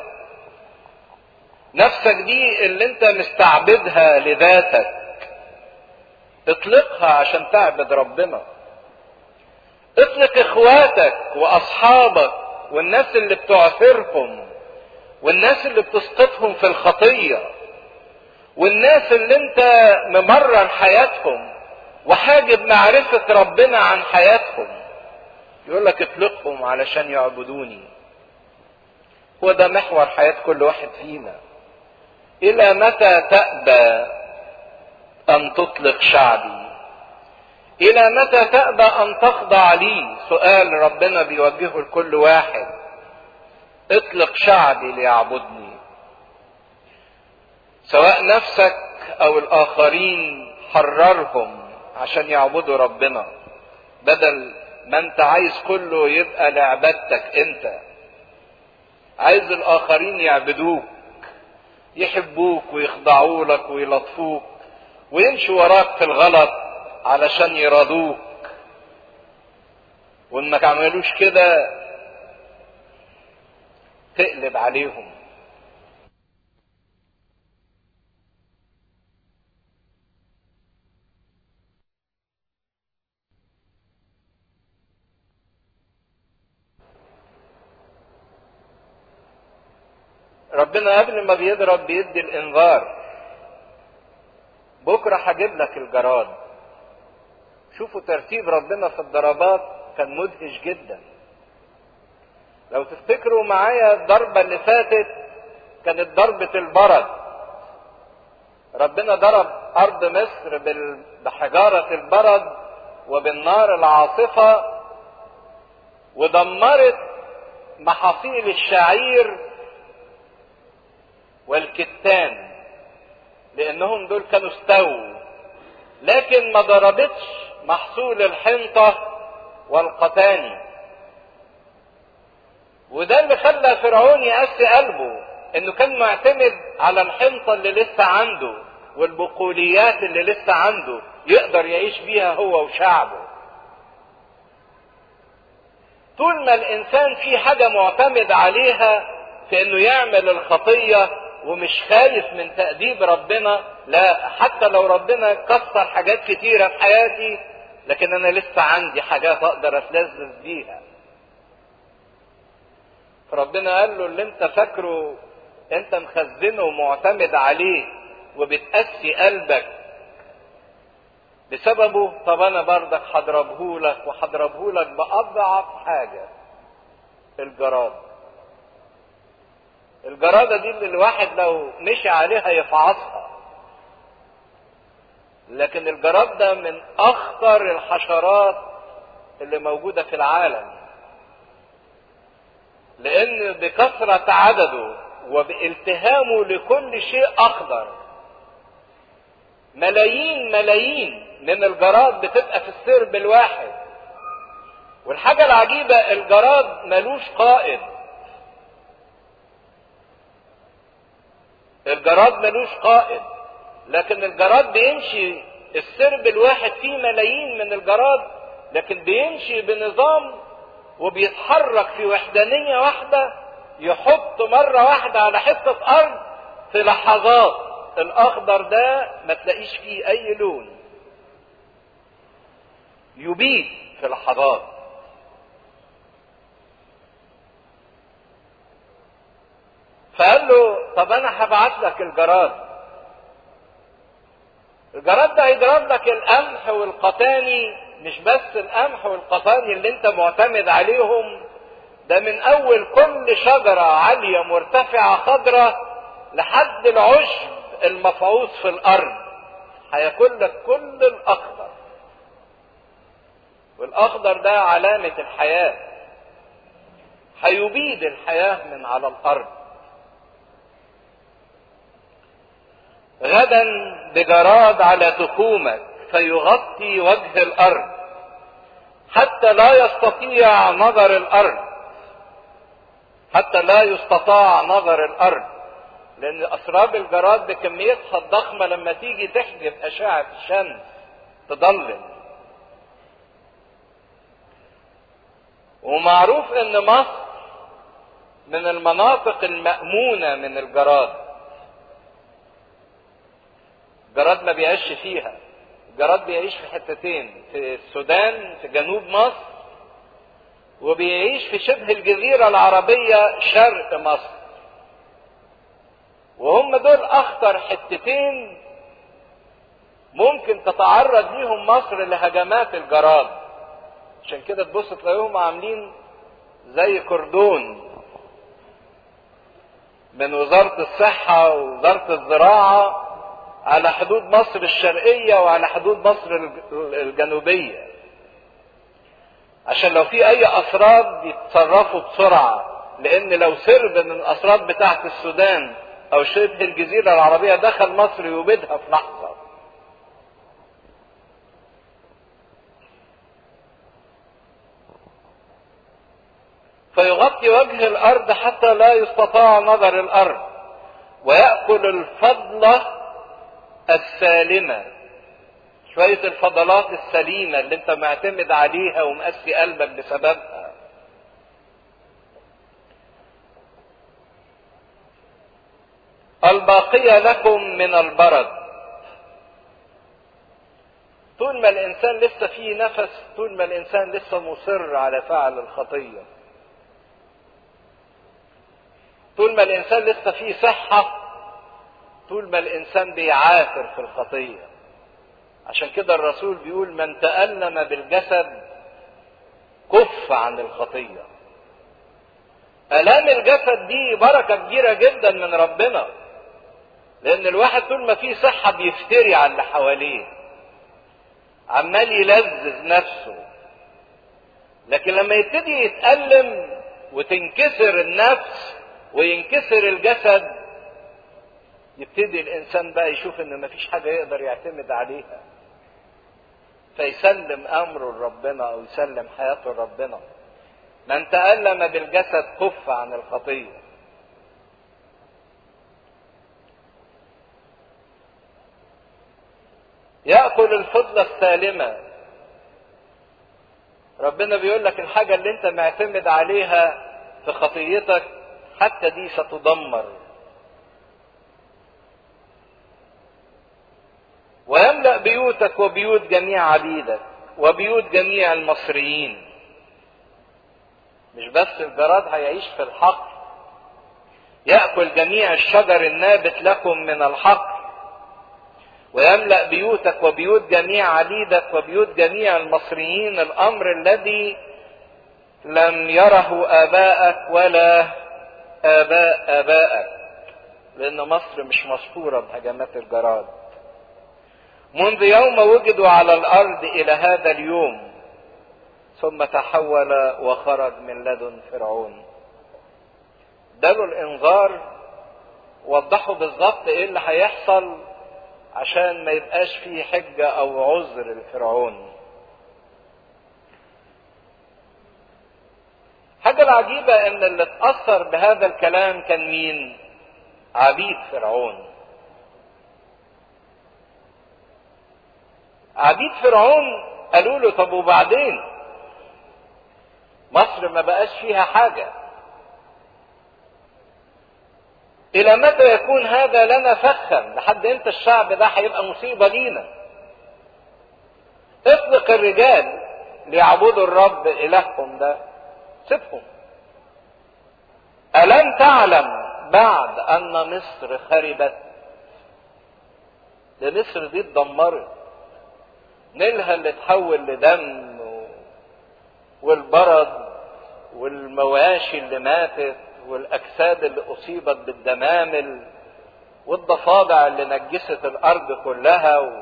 [SPEAKER 2] نفسك دي اللي انت مستعبدها لذاتك اطلقها عشان تعبد ربنا اطلق اخواتك واصحابك والناس اللي بتعثرهم والناس اللي بتسقطهم في الخطية والناس اللي انت ممرر حياتهم وحاجب معرفة ربنا عن حياتهم يقول لك اطلقهم علشان يعبدوني هو ده محور حياة كل واحد فينا الى متى تأبى ان تطلق شعبي الى متى تأبى ان تخضع لي سؤال ربنا بيوجهه لكل واحد اطلق شعبي ليعبدني سواء نفسك او الاخرين حررهم عشان يعبدوا ربنا بدل ما انت عايز كله يبقى لعبادتك انت عايز الاخرين يعبدوك يحبوك ويخضعوا لك ويلطفوك ويمشوا وراك في الغلط علشان يرضوك وان ما تعملوش كده تقلب عليهم ربنا قبل ما بيضرب بيدي الانذار بكره هجيب لك الجراد شوفوا ترتيب ربنا في الضربات كان مدهش جدا لو تفتكروا معايا الضربة اللي فاتت كانت ضربة البرد ربنا ضرب أرض مصر بحجارة البرد وبالنار العاصفة ودمرت محاصيل الشعير والكتان لأنهم دول كانوا استووا لكن ما ضربتش محصول الحنطة والقتاني وده اللي خلى فرعون يقسي قلبه انه كان معتمد على الحنطة اللي لسه عنده والبقوليات اللي لسه عنده يقدر يعيش بيها هو وشعبه طول ما الانسان في حاجة معتمد عليها في انه يعمل الخطية ومش خايف من تأديب ربنا لا حتى لو ربنا كسر حاجات كتيرة في حياتي لكن انا لسه عندي حاجات اقدر اتلذذ بيها فربنا قال له اللي انت فاكره انت مخزنه ومعتمد عليه وبتقسي قلبك بسببه طب انا برضك هضربه لك وهضربه لك باضعف حاجه الجراد الجرادة دي اللي الواحد لو مشي عليها يفعصها لكن الجراد ده من اخطر الحشرات اللي موجودة في العالم لان بكثرة عدده وبالتهامه لكل شيء اخضر ملايين ملايين من الجراد بتبقى في السرب الواحد والحاجة العجيبة الجراد ملوش قائد الجراد ملوش قائد لكن الجراد بيمشي السرب الواحد فيه ملايين من الجراد لكن بيمشي بنظام وبيتحرك في وحدانية واحدة يحط مرة واحدة على حتة أرض في لحظات الاخضر ده ما تلاقيش فيه اي لون يبيد في لحظات فقال له طب انا هبعت لك الجراد الجراد ده هيجرد لك القمح والقطاني مش بس القمح والقطاني اللي انت معتمد عليهم ده من اول كل شجرة عالية مرتفعة خضرة لحد العشب المفعوص في الارض هياكل لك كل الاخضر والاخضر ده علامة الحياة هيبيد الحياة من على الارض غدا بجراد على تخومك فيغطي وجه الارض حتى لا يستطيع نظر الارض حتى لا يستطاع نظر الارض لان اسراب الجراد بكميتها الضخمه لما تيجي تحجب اشعه الشمس تضلم ومعروف ان مصر من المناطق المامونه من الجراد الجراد ما بيعيش فيها الجراد بيعيش في حتتين في السودان في جنوب مصر وبيعيش في شبه الجزيرة العربية شرق مصر وهم دول أخطر حتتين ممكن تتعرض ليهم مصر لهجمات الجراد عشان كده تبص تلاقيهم عاملين زي كردون من وزارة الصحة ووزارة الزراعة على حدود مصر الشرقية وعلى حدود مصر الجنوبية عشان لو في اي اسراب يتصرفوا بسرعة لان لو سرب من الاسراب بتاعت السودان او شبه الجزيرة العربية دخل مصر يبيدها في لحظة فيغطي وجه الارض حتى لا يستطاع نظر الارض ويأكل الفضلة السالمة شوية الفضلات السليمة اللي انت معتمد عليها ومقسي قلبك بسببها الباقية لكم من البرد طول ما الانسان لسه فيه نفس طول ما الانسان لسه مصر على فعل الخطية طول ما الانسان لسه فيه صحة طول ما الانسان بيعافر في الخطيه عشان كده الرسول بيقول من تألم بالجسد كف عن الخطية آلام الجسد دي بركة كبيرة جدا من ربنا لأن الواحد طول ما فيه صحة بيفتري على اللي حواليه عمال يلذذ نفسه لكن لما يبتدي يتألم وتنكسر النفس وينكسر الجسد يبتدي الإنسان بقى يشوف إن مفيش حاجة يقدر يعتمد عليها فيسلم امره لربنا او يسلم حياته لربنا من تألم بالجسد كف عن الخطية يأكل الفضلة السالمة ربنا بيقول لك الحاجة اللي انت معتمد عليها في خطيتك حتى دي ستدمر ويملأ بيوتك وبيوت جميع عبيدك وبيوت جميع المصريين مش بس الجراد هيعيش في الحقل يأكل جميع الشجر النابت لكم من الحقل ويملأ بيوتك وبيوت جميع عبيدك وبيوت جميع المصريين الأمر الذي لم يره آباءك ولا آباء آبائك لأن مصر مش مشهورة بهجمات الجراد منذ يوم وجدوا على الارض الى هذا اليوم ثم تحول وخرج من لدن فرعون اداله الانذار وضحوا بالظبط ايه اللي هيحصل عشان ما يبقاش فيه حجة او عذر لفرعون حاجة العجيبة ان اللي اتأثر بهذا الكلام كان مين عبيد فرعون عبيد فرعون قالوا له طب وبعدين مصر ما بقاش فيها حاجة الى متى يكون هذا لنا فخا لحد امتى الشعب ده هيبقى مصيبة لينا اطلق الرجال ليعبدوا الرب الههم ده سيبهم الم تعلم بعد ان مصر خربت ده مصر دي اتدمرت نيلها اللي اتحول لدم والبرد والمواشي اللي ماتت والاجساد اللي اصيبت بالدمامل والضفادع اللي نجست الارض كلها و...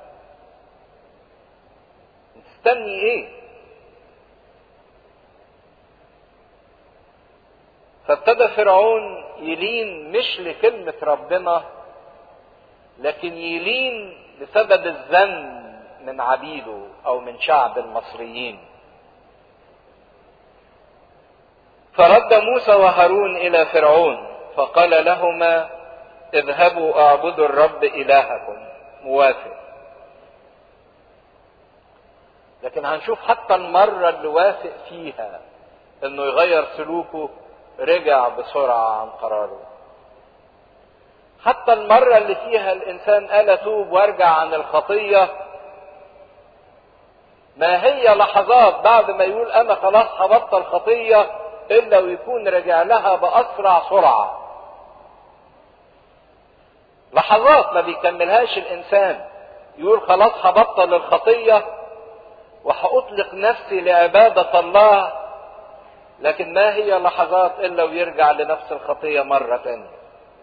[SPEAKER 2] مستني ايه فابتدى فرعون يلين مش لكلمة ربنا لكن يلين بسبب الذنب من عبيده او من شعب المصريين فرد موسى وهارون الى فرعون فقال لهما اذهبوا اعبدوا الرب الهكم موافق لكن هنشوف حتى المرة اللي وافق فيها انه يغير سلوكه رجع بسرعة عن قراره حتى المرة اللي فيها الانسان قال اتوب وارجع عن الخطية ما هي لحظات بعد ما يقول انا خلاص هبطل خطية الا ويكون رجع لها باسرع سرعة لحظات ما بيكملهاش الانسان يقول خلاص هبطل الخطية وهأطلق نفسي لعبادة الله لكن ما هي لحظات الا ويرجع لنفس الخطية مرة تانية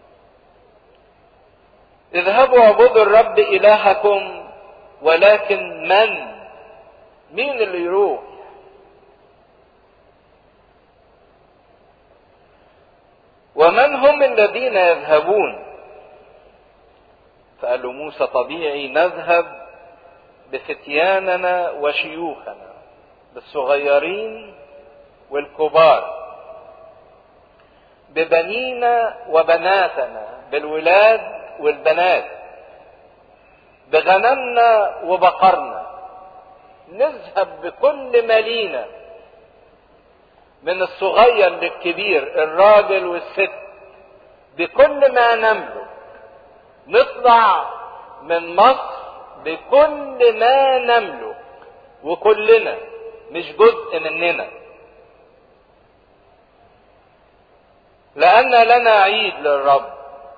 [SPEAKER 2] اذهبوا اعبدوا الرب الهكم ولكن من مين اللي يروح ومن هم الذين يذهبون فقال له موسى طبيعي نذهب بفتياننا وشيوخنا بالصغيرين والكبار ببنينا وبناتنا بالولاد والبنات بغنمنا وبقرنا نذهب بكل مالينا من الصغير للكبير الراجل والست بكل ما نملك نطلع من مصر بكل ما نملك وكلنا مش جزء مننا لأن لنا عيد للرب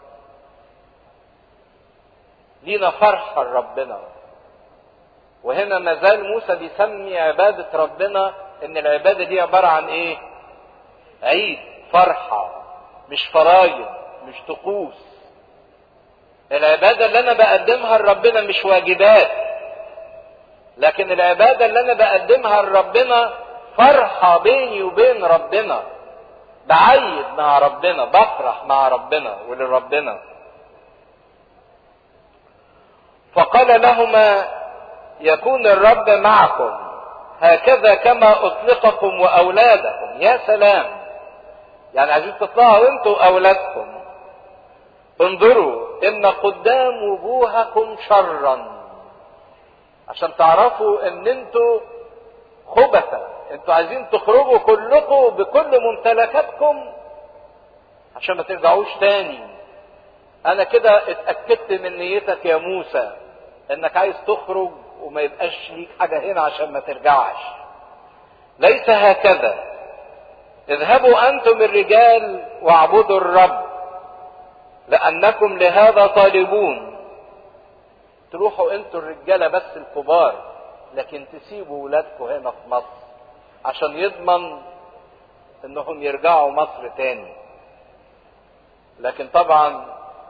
[SPEAKER 2] لينا فرحة لربنا وهنا ما زال موسى بيسمي عبادة ربنا ان العبادة دي عبارة عن ايه عيد فرحة مش فرايض مش طقوس العبادة اللي انا بقدمها لربنا مش واجبات لكن العبادة اللي انا بقدمها لربنا فرحة بيني وبين ربنا بعيد مع ربنا بفرح مع ربنا ولربنا فقال لهما يكون الرب معكم هكذا كما اطلقكم واولادكم يا سلام يعني عايزين تطلعوا انتوا واولادكم انظروا ان قدام وجوهكم شرا عشان تعرفوا ان انتوا خبثة انتوا عايزين تخرجوا كلكم بكل ممتلكاتكم عشان ما ترجعوش تاني انا كده اتأكدت من نيتك يا موسى انك عايز تخرج وما يبقاش ليك حاجة هنا عشان ما ترجعش ليس هكذا اذهبوا انتم الرجال واعبدوا الرب لانكم لهذا طالبون تروحوا انتوا الرجالة بس الكبار لكن تسيبوا ولادكم هنا في مصر عشان يضمن انهم يرجعوا مصر تاني لكن طبعا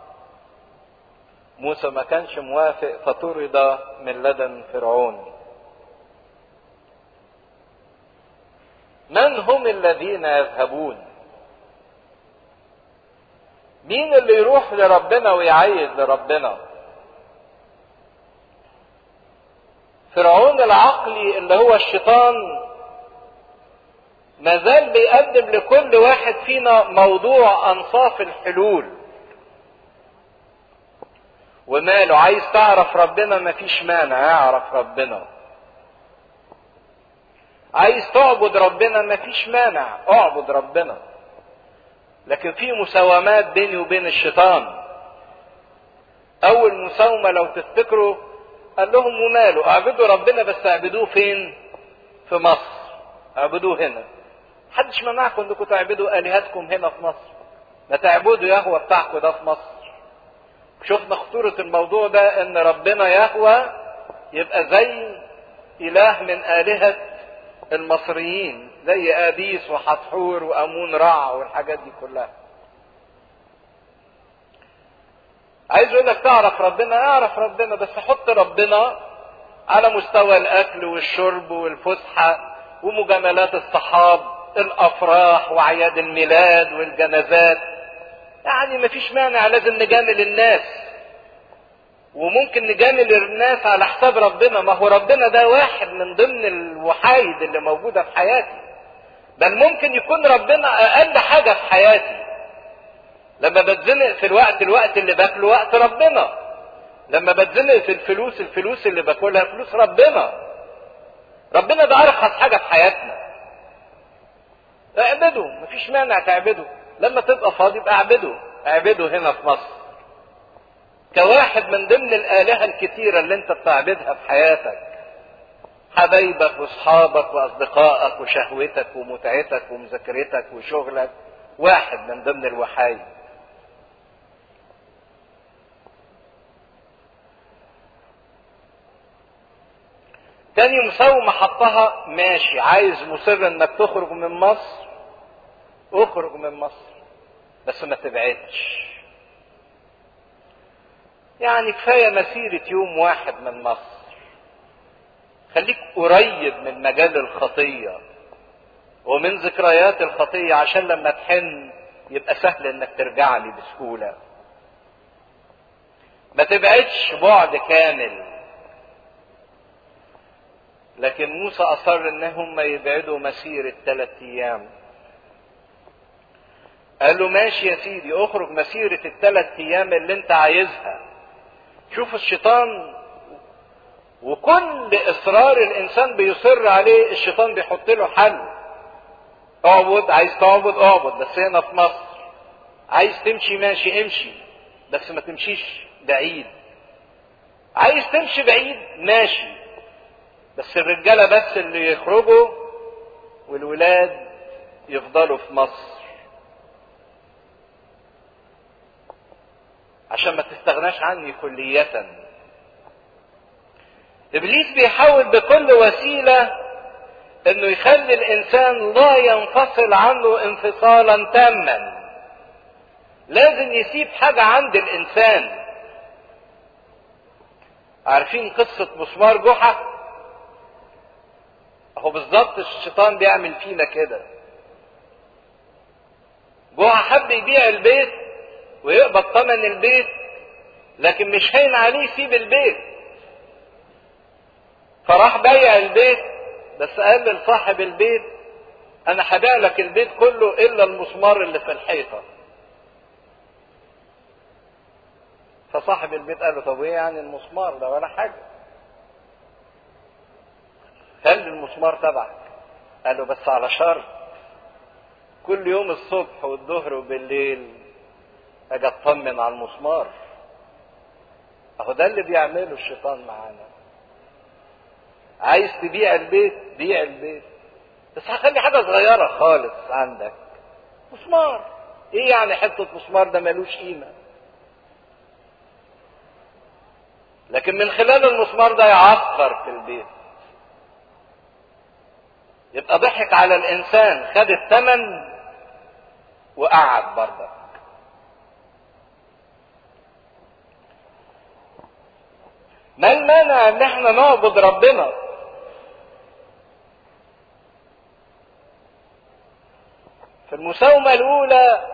[SPEAKER 2] موسى ما كانش موافق فطرد من لدن فرعون من هم الذين يذهبون مين اللي يروح لربنا ويعيد لربنا فرعون العقلي اللي هو الشيطان ما زال بيقدم لكل واحد فينا موضوع انصاف الحلول وماله عايز تعرف ربنا مفيش مانع اعرف ربنا عايز تعبد ربنا مفيش مانع اعبد ربنا لكن في مساومات بيني وبين الشيطان اول مساومة لو تفتكروا قال لهم وماله اعبدوا ربنا بس اعبدوه فين في مصر اعبدوه هنا محدش منعكم انكم تعبدوا الهتكم هنا في مصر ما تعبدوا يهوى بتاعكم ده في مصر شفنا خطورة الموضوع ده ان ربنا يهوى يبقى زي اله من الهة المصريين زي ابيس وحتحور وامون رع والحاجات دي كلها عايز اقول لك تعرف ربنا اعرف ربنا بس حط ربنا على مستوى الاكل والشرب والفسحه ومجاملات الصحاب الافراح واعياد الميلاد والجنازات يعني مفيش مانع لازم نجامل الناس وممكن نجامل الناس على حساب ربنا ما هو ربنا ده واحد من ضمن الوحايد اللي موجوده في حياتي بل ممكن يكون ربنا اقل حاجه في حياتي لما بتزنق في الوقت الوقت اللي باكله وقت ربنا لما بتزنق في الفلوس الفلوس اللي باكلها فلوس ربنا ربنا ده ارخص حاجه في حياتنا اعبده مفيش مانع تعبده لما تبقى فاضي يبقى اعبده اعبده هنا في مصر كواحد من ضمن الالهه الكتيره اللي انت بتعبدها في حياتك حبايبك واصحابك واصدقائك وشهوتك ومتعتك ومذاكرتك وشغلك واحد من ضمن الوحايد تاني مساومة حطها ماشي عايز مصر انك تخرج من مصر اخرج من مصر بس ما تبعدش يعني كفاية مسيرة يوم واحد من مصر خليك قريب من مجال الخطية ومن ذكريات الخطية عشان لما تحن يبقى سهل انك ترجع لي بسهولة ما تبعدش بعد كامل لكن موسى اصر ان هم يبعدوا مسيرة ثلاث ايام قال له ماشي يا سيدي اخرج مسيرة الثلاث ايام اللي انت عايزها شوف الشيطان وكل اصرار الانسان بيصر عليه الشيطان بيحط له حل اعبد عايز تعبد اعبد بس هنا في مصر عايز تمشي ماشي امشي بس ما تمشيش بعيد عايز تمشي بعيد ماشي بس الرجاله بس اللي يخرجوا والولاد يفضلوا في مصر عشان ما تستغناش عني كلية ابليس بيحاول بكل وسيلة انه يخلي الانسان لا ينفصل عنه انفصالا تاما لازم يسيب حاجة عند الانسان عارفين قصة مسمار جحا هو بالظبط الشيطان بيعمل فينا كده جحا حب يبيع البيت ويقبض ثمن البيت لكن مش هين عليه يسيب البيت فراح بيع البيت بس قال لصاحب البيت انا هبيع لك البيت كله الا المسمار اللي في الحيطه فصاحب البيت قال له طب ايه يعني المسمار ده ولا حاجه خلي المسمار تبعك قال له بس على شرط كل يوم الصبح والظهر وبالليل اجي اطمن على المسمار اهو ده اللي بيعمله الشيطان معانا عايز تبيع البيت بيع البيت بس هخلي حاجه صغيره خالص عندك مسمار ايه يعني حته مسمار ده ملوش قيمه لكن من خلال المسمار ده يعفر في البيت يبقى ضحك على الانسان خد الثمن وقعد برضك ما المانع ان احنا نعبد ربنا في المساومة الأولى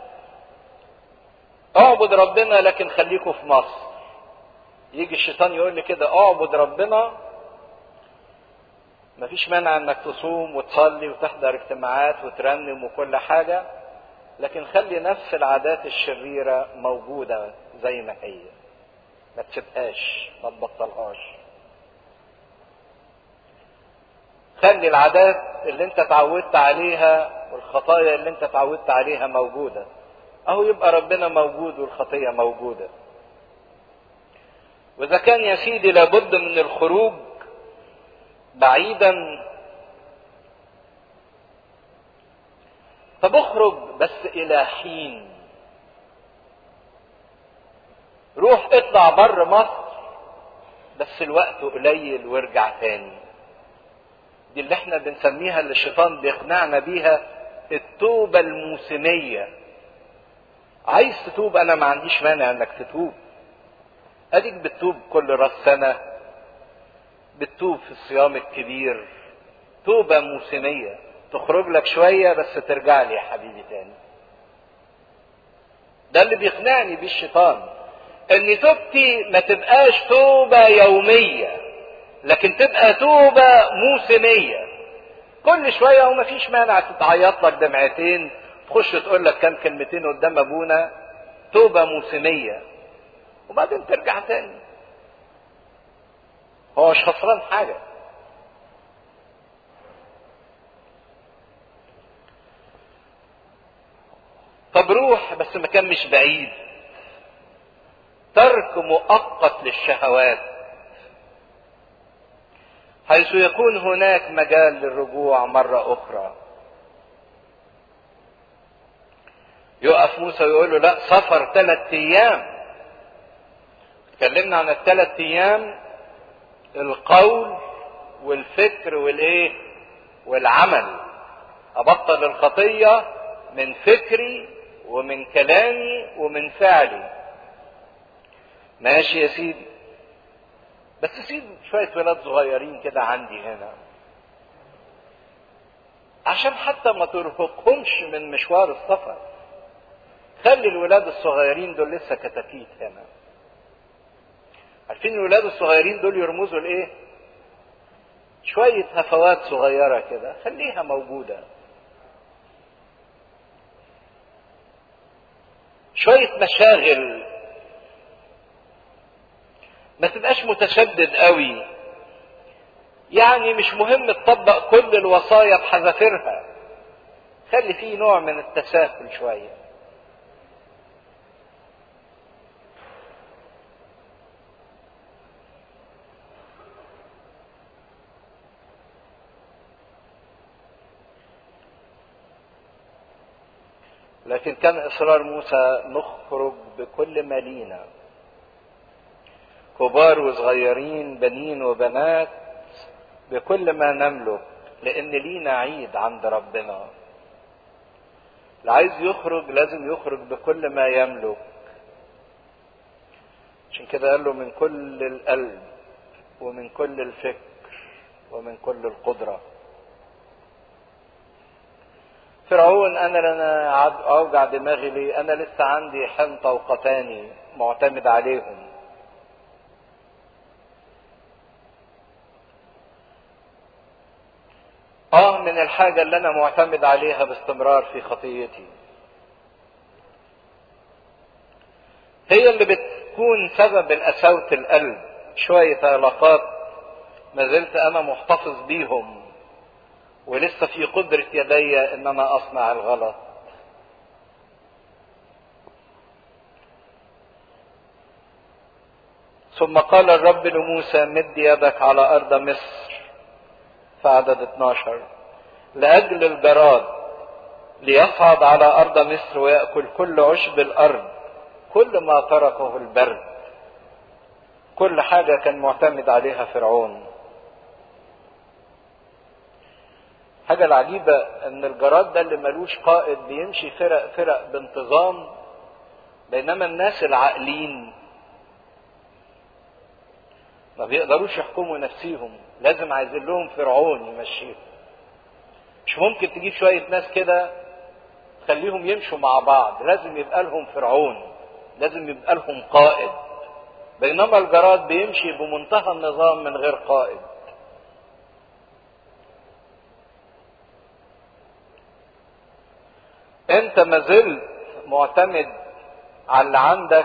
[SPEAKER 2] اعبد ربنا لكن خليكوا في مصر يجي الشيطان يقول لي كده اعبد ربنا مفيش مانع انك تصوم وتصلي وتحضر اجتماعات وترنم وكل حاجة لكن خلي نفس العادات الشريرة موجودة زي ما هي ما تسيبهاش ما تبطلهاش خلي العادات اللي انت اتعودت عليها والخطايا اللي انت اتعودت عليها موجودة اهو يبقى ربنا موجود والخطية موجودة واذا كان يا سيدي لابد من الخروج بعيدا طب اخرج بس الى حين روح اطلع بره مصر بس الوقت قليل وارجع تاني دي اللي احنا بنسميها اللي الشيطان بيقنعنا بيها التوبة الموسمية عايز تتوب انا ما عنديش مانع انك تتوب اديك بتتوب كل راس سنة بتتوب في الصيام الكبير توبة موسمية تخرج لك شوية بس ترجع لي يا حبيبي تاني ده اللي بيقنعني بيه الشيطان ان توبتي ما تبقاش توبة يومية لكن تبقى توبة موسمية كل شوية وما فيش مانع تتعيط لك دمعتين تخش تقول لك كام كلمتين قدام ابونا توبة موسمية وبعدين ترجع تاني هو مش خسران حاجة طب روح بس مكان مش بعيد ترك مؤقت للشهوات حيث يكون هناك مجال للرجوع مرة أخرى يقف موسى ويقول له لا سفر ثلاث أيام اتكلمنا عن الثلاث أيام القول والفكر والإيه والعمل أبطل الخطية من فكري ومن كلامي ومن فعلي ماشي يا سيدي بس سيب شوية ولاد صغيرين كده عندي هنا عشان حتى ما ترهقهمش من مشوار السفر خلي الولاد الصغيرين دول لسه كتاكيت هنا عارفين الولاد الصغيرين دول يرمزوا لايه شوية هفوات صغيرة كده خليها موجودة شوية مشاغل ما تبقاش متشدد قوي يعني مش مهم تطبق كل الوصايا بحذافيرها خلي فيه نوع من التساهل شويه لكن كان اصرار موسى نخرج بكل ما لينا كبار وصغيرين بنين وبنات بكل ما نملك لان لينا عيد عند ربنا اللي عايز يخرج لازم يخرج بكل ما يملك عشان كده قال له من كل القلب ومن كل الفكر ومن كل القدره فرعون انا لنا اوجع دماغي ليه انا لسه عندي حنطه وقتاني معتمد عليهم اه من الحاجة اللي انا معتمد عليها باستمرار في خطيتي هي اللي بتكون سبب القساوة القلب شوية علاقات ما زلت انا محتفظ بيهم ولسه في قدرة يدي ان انا اصنع الغلط ثم قال الرب لموسى مد يدك على ارض مصر في عدد 12 لاجل الجراد ليصعد على ارض مصر وياكل كل عشب الارض كل ما تركه البرد كل حاجه كان معتمد عليها فرعون الحاجة العجيبة ان الجراد ده اللي ملوش قائد بيمشي فرق فرق بانتظام بينما الناس العاقلين ما بيقدروش يحكموا نفسيهم لازم عايزين لهم فرعون يمشيهم مش ممكن تجيب شوية ناس كده تخليهم يمشوا مع بعض لازم يبقى لهم فرعون لازم يبقى لهم قائد بينما الجراد بيمشي بمنتهى النظام من غير قائد انت ما زلت معتمد على اللي عندك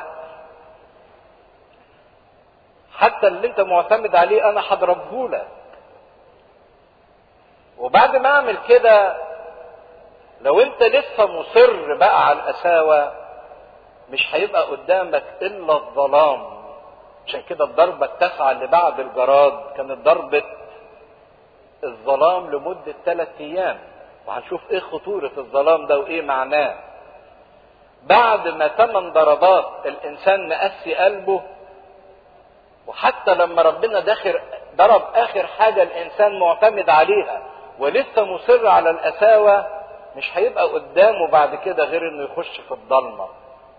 [SPEAKER 2] حتى اللي انت معتمد عليه انا هضربه لك وبعد ما اعمل كده لو انت لسه مصر بقى على القساوة مش هيبقى قدامك الا الظلام عشان كده الضربة التاسعة اللي بعد الجراد كانت ضربة الظلام لمدة ثلاث ايام وهنشوف ايه خطورة الظلام ده وايه معناه بعد ما ثمان ضربات الانسان مقسي قلبه وحتى لما ربنا داخل ضرب اخر حاجة الانسان معتمد عليها ولسه مصر على القساوة مش هيبقى قدامه بعد كده غير انه يخش في الضلمة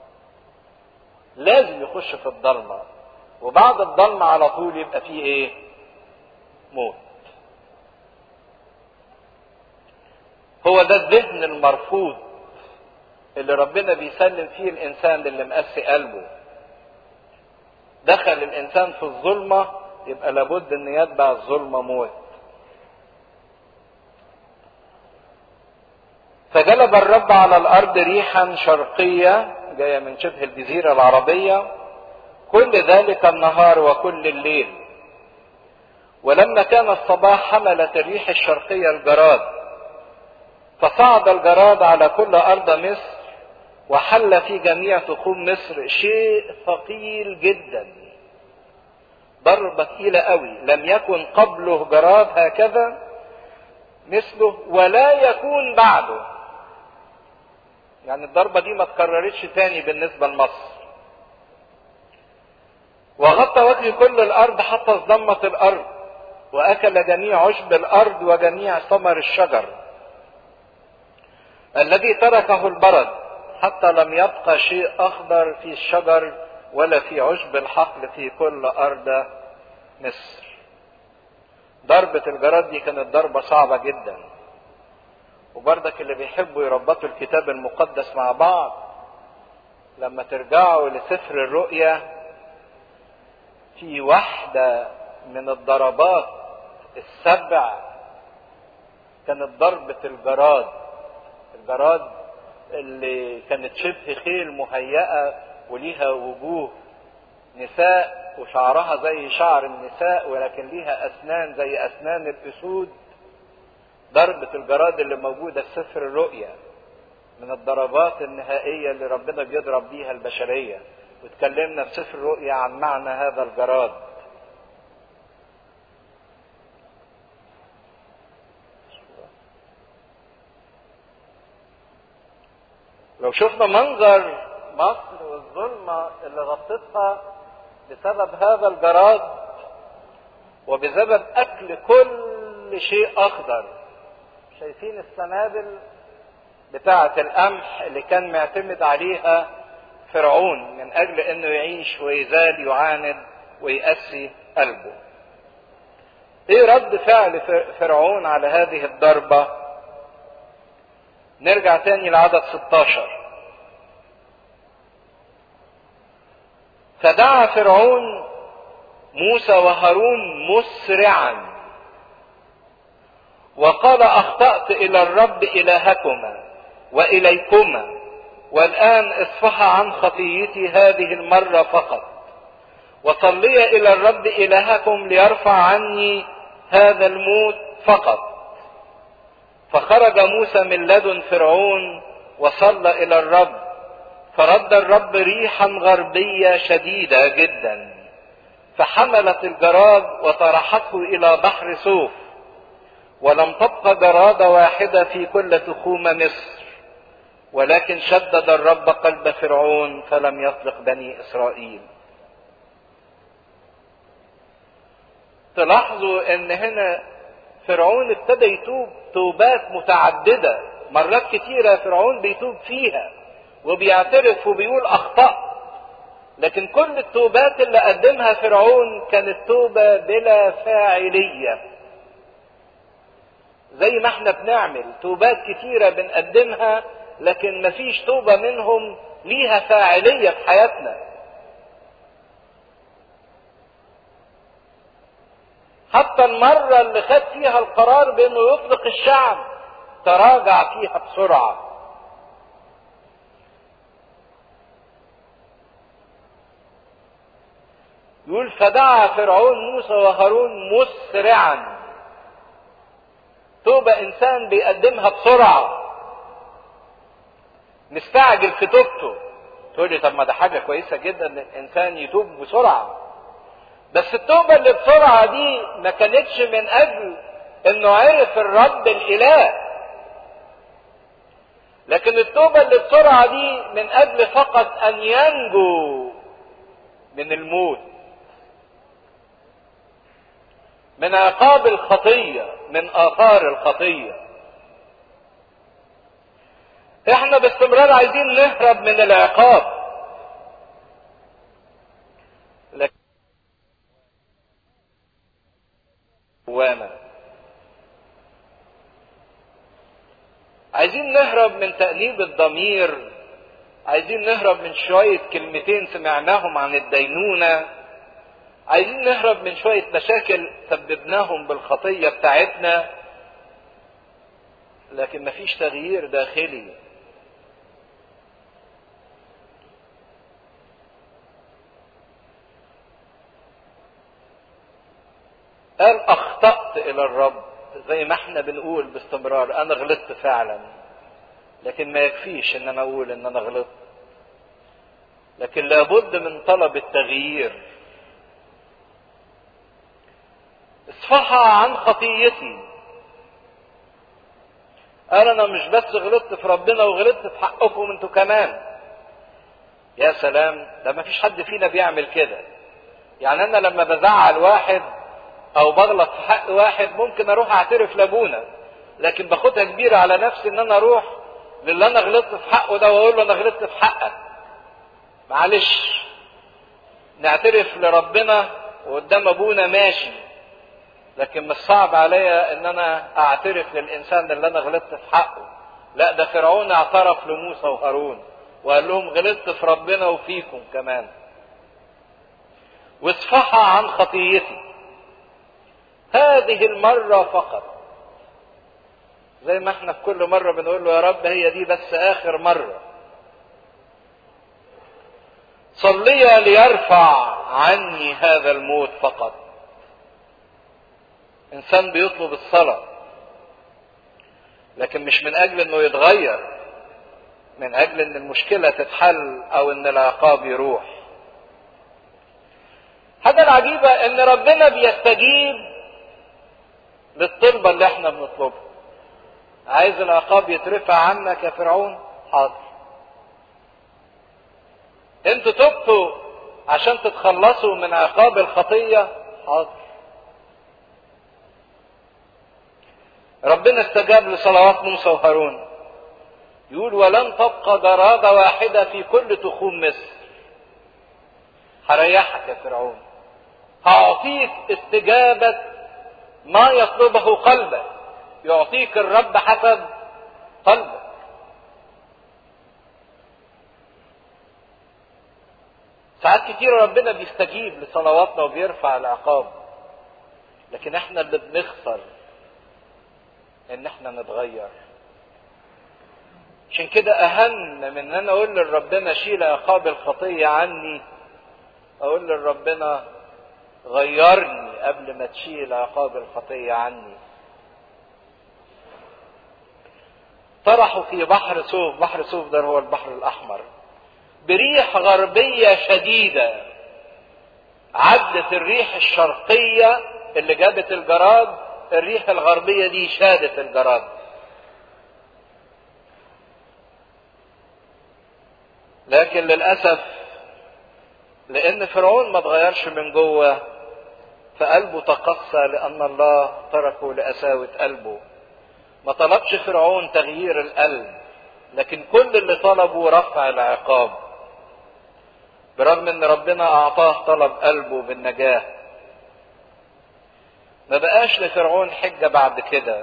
[SPEAKER 2] لازم يخش في الضلمة وبعد الضلمة على طول يبقى فيه ايه موت هو ده الذهن المرفوض اللي ربنا بيسلم فيه الانسان اللي مقسي قلبه دخل الانسان في الظلمه يبقى لابد ان يتبع الظلمه موت فجلب الرب على الارض ريحا شرقيه جايه من شبه الجزيره العربيه كل ذلك النهار وكل الليل ولما كان الصباح حملت الريح الشرقيه الجراد فصعد الجراد على كل ارض مصر وحل في جميع تخوم مصر شيء ثقيل جدا ضربة تقيلة قوي لم يكن قبله جراد هكذا مثله ولا يكون بعده يعني الضربة دي ما تكررتش تاني بالنسبة لمصر وغطى وجه كل الأرض حتى اصدمت الأرض وأكل جميع عشب الأرض وجميع ثمر الشجر الذي تركه البرد حتى لم يبقى شيء اخضر في الشجر ولا في عشب الحقل في كل ارض مصر ضربة الجراد دي كانت ضربة صعبة جدا وبرضك اللي بيحبوا يربطوا الكتاب المقدس مع بعض لما ترجعوا لسفر الرؤيا في واحدة من الضربات السبع كانت ضربة الجراد الجراد اللي كانت شبه خيل مهيئة وليها وجوه نساء وشعرها زي شعر النساء ولكن ليها أسنان زي أسنان الأسود ضربة الجراد اللي موجودة في سفر الرؤيا من الضربات النهائية اللي ربنا بيضرب بيها البشرية واتكلمنا في سفر الرؤيا عن معنى هذا الجراد لو شفنا منظر مصر والظلمة اللي غطتها بسبب هذا الجراد وبسبب أكل كل شيء أخضر شايفين السنابل بتاعة القمح اللي كان معتمد عليها فرعون من أجل أنه يعيش ويزال يعاند ويأسي قلبه ايه رد فعل فرعون على هذه الضربه نرجع تاني لعدد 16 فدعا فرعون موسى وهارون مسرعا وقال اخطات الى الرب الهكما واليكما والان اصفح عن خطيتي هذه المره فقط وصلي الى الرب الهكم ليرفع عني هذا الموت فقط فخرج موسى من لدن فرعون وصلى الى الرب فرد الرب ريحا غربيه شديده جدا فحملت الجراد وطرحته الى بحر سوف ولم تبق جراده واحده في كل تخوم مصر ولكن شدد الرب قلب فرعون فلم يطلق بني اسرائيل تلاحظوا ان هنا فرعون ابتدى يتوب توبات متعددة مرات كتيرة فرعون بيتوب فيها وبيعترف وبيقول أخطأ لكن كل التوبات اللي قدمها فرعون كانت توبة بلا فاعلية زي ما احنا بنعمل توبات كتيرة بنقدمها لكن مفيش توبة منهم ليها فاعلية في حياتنا حتى المرة اللي خد فيها القرار بانه يطلق الشعب تراجع فيها بسرعة يقول فدعا فرعون موسى وهارون مسرعا توبة انسان بيقدمها بسرعة مستعجل في توبته تقول لي طب ما ده حاجة كويسة جدا ان الانسان يتوب بسرعة بس التوبة اللي بسرعة دي ما كانتش من اجل انه عرف الرب الاله لكن التوبة اللي بسرعة دي من اجل فقط ان ينجو من الموت من عقاب الخطية من آثار الخطية احنا باستمرار عايزين نهرب من العقاب لكن وانا عايزين نهرب من تأنيب الضمير عايزين نهرب من شوية كلمتين سمعناهم عن الدينونة عايزين نهرب من شوية مشاكل سببناهم بالخطية بتاعتنا لكن مفيش تغيير داخلي قال اخطأت الى الرب زي ما احنا بنقول باستمرار انا غلطت فعلا لكن ما يكفيش ان انا اقول ان انا غلطت لكن لابد من طلب التغيير اصفحها عن خطيتي قال انا مش بس غلطت في ربنا وغلطت في حقكم انتوا كمان يا سلام ده ما فيش حد فينا بيعمل كده يعني انا لما بزعل واحد او بغلط في حق واحد ممكن اروح اعترف لابونا لكن باخدها كبيرة على نفسي ان انا اروح للي انا غلطت في حقه ده واقول له انا غلطت في حقك معلش نعترف لربنا وقدام ابونا ماشي لكن مش صعب عليا ان انا اعترف للانسان اللي انا غلطت في حقه لا ده فرعون اعترف لموسى وهارون وقال لهم غلطت في ربنا وفيكم كمان واصفحها عن خطيتي هذه المرة فقط زي ما احنا في كل مرة بنقول له يا رب هي دي بس آخر مرة صلي ليرفع عني هذا الموت فقط انسان بيطلب الصلاة لكن مش من اجل انه يتغير من اجل ان المشكلة تتحل او ان العقاب يروح حاجة العجيبة ان ربنا بيستجيب للطلبة اللي احنا بنطلبها عايز العقاب يترفع عنك يا فرعون حاضر انتوا تبتوا عشان تتخلصوا من عقاب الخطية حاضر ربنا استجاب لصلوات موسى وهارون يقول ولن تبقى جرادة واحدة في كل تخوم مصر هريحك يا فرعون هأعطيك استجابة ما يطلبه قلبك يعطيك الرب حسب قلبك ساعات كتير ربنا بيستجيب لصلواتنا وبيرفع العقاب لكن احنا اللي بنخسر ان احنا نتغير عشان كده اهم من ان انا اقول لربنا شيل عقاب الخطيه عني اقول لربنا غيرني قبل ما تشيل عقاب الخطيه عني طرحوا في بحر سوف بحر سوف ده هو البحر الاحمر بريح غربيه شديده عدت الريح الشرقيه اللي جابت الجراد الريح الغربيه دي شادت الجراد لكن للاسف لان فرعون ما اتغيرش من جوه فقلبه تقسى لان الله تركه لقساوه قلبه ما طلبش فرعون تغيير القلب لكن كل اللي طلبه رفع العقاب برغم ان ربنا اعطاه طلب قلبه بالنجاه ما بقاش لفرعون حجه بعد كده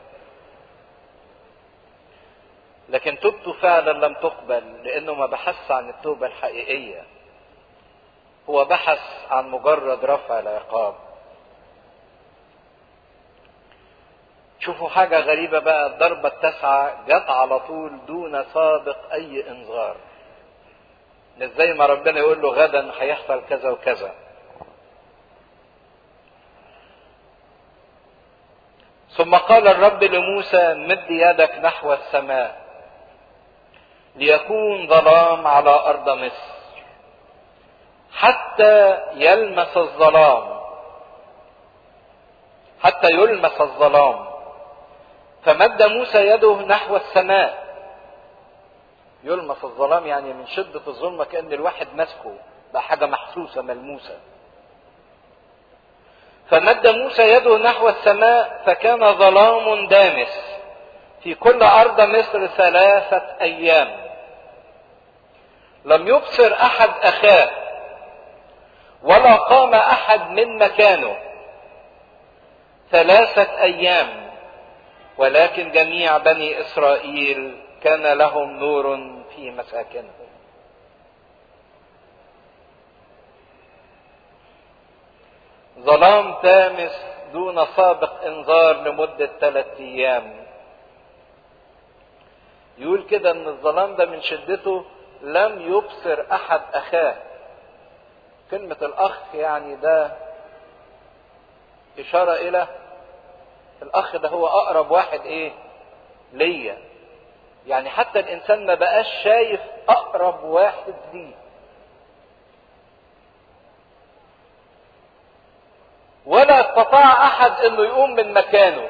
[SPEAKER 2] لكن توبته فعلا لم تقبل لانه ما بحث عن التوبه الحقيقيه هو بحث عن مجرد رفع العقاب شوفوا حاجة غريبة بقى الضربة التاسعة جت على طول دون سابق أي إنذار. مش زي ما ربنا يقول له غدا هيحصل كذا وكذا. ثم قال الرب لموسى مد يدك نحو السماء ليكون ظلام على ارض مصر حتى يلمس الظلام حتى يلمس الظلام فمد موسى يده نحو السماء يلمس الظلام يعني من شدة الظلمة كأن الواحد ماسكه بقى حاجة محسوسة ملموسة فمد موسى يده نحو السماء فكان ظلام دامس في كل أرض مصر ثلاثة أيام لم يبصر أحد أخاه ولا قام أحد من مكانه ثلاثة أيام ولكن جميع بني إسرائيل كان لهم نور في مساكنهم ظلام تامس دون سابق انذار لمدة ثلاثة ايام يقول كده ان الظلام ده من شدته لم يبصر احد اخاه كلمة الاخ يعني ده اشارة الى الاخ ده هو اقرب واحد ايه ليا يعني حتى الانسان ما بقاش شايف اقرب واحد ليه ولا استطاع احد انه يقوم من مكانه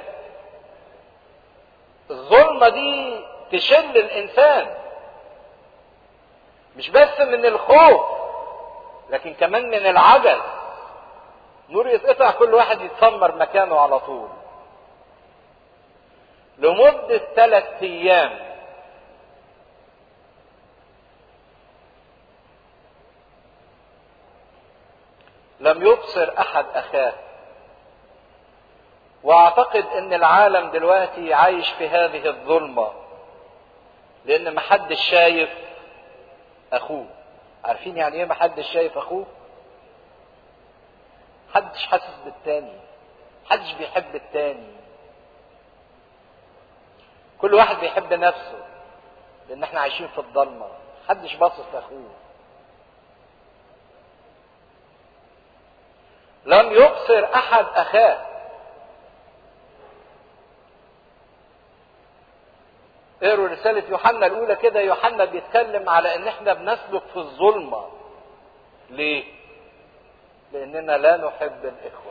[SPEAKER 2] الظلمة دي تشل الانسان مش بس من الخوف لكن كمان من العجز نور يتقطع كل واحد يتسمر مكانه على طول لمدة ثلاث ايام لم يبصر احد اخاه واعتقد ان العالم دلوقتي عايش في هذه الظلمه لان محدش شايف اخوه عارفين يعني ايه محدش شايف اخوه محدش حاسس بالتاني محدش بيحب التاني كل واحد بيحب نفسه لان احنا عايشين في الضلمه محدش باصص لاخوه لم يبصر احد اخاه اقروا رسالة يوحنا الأولى كده يوحنا بيتكلم على إن إحنا بنسلك في الظلمة. ليه؟ لأننا لا نحب الإخوة.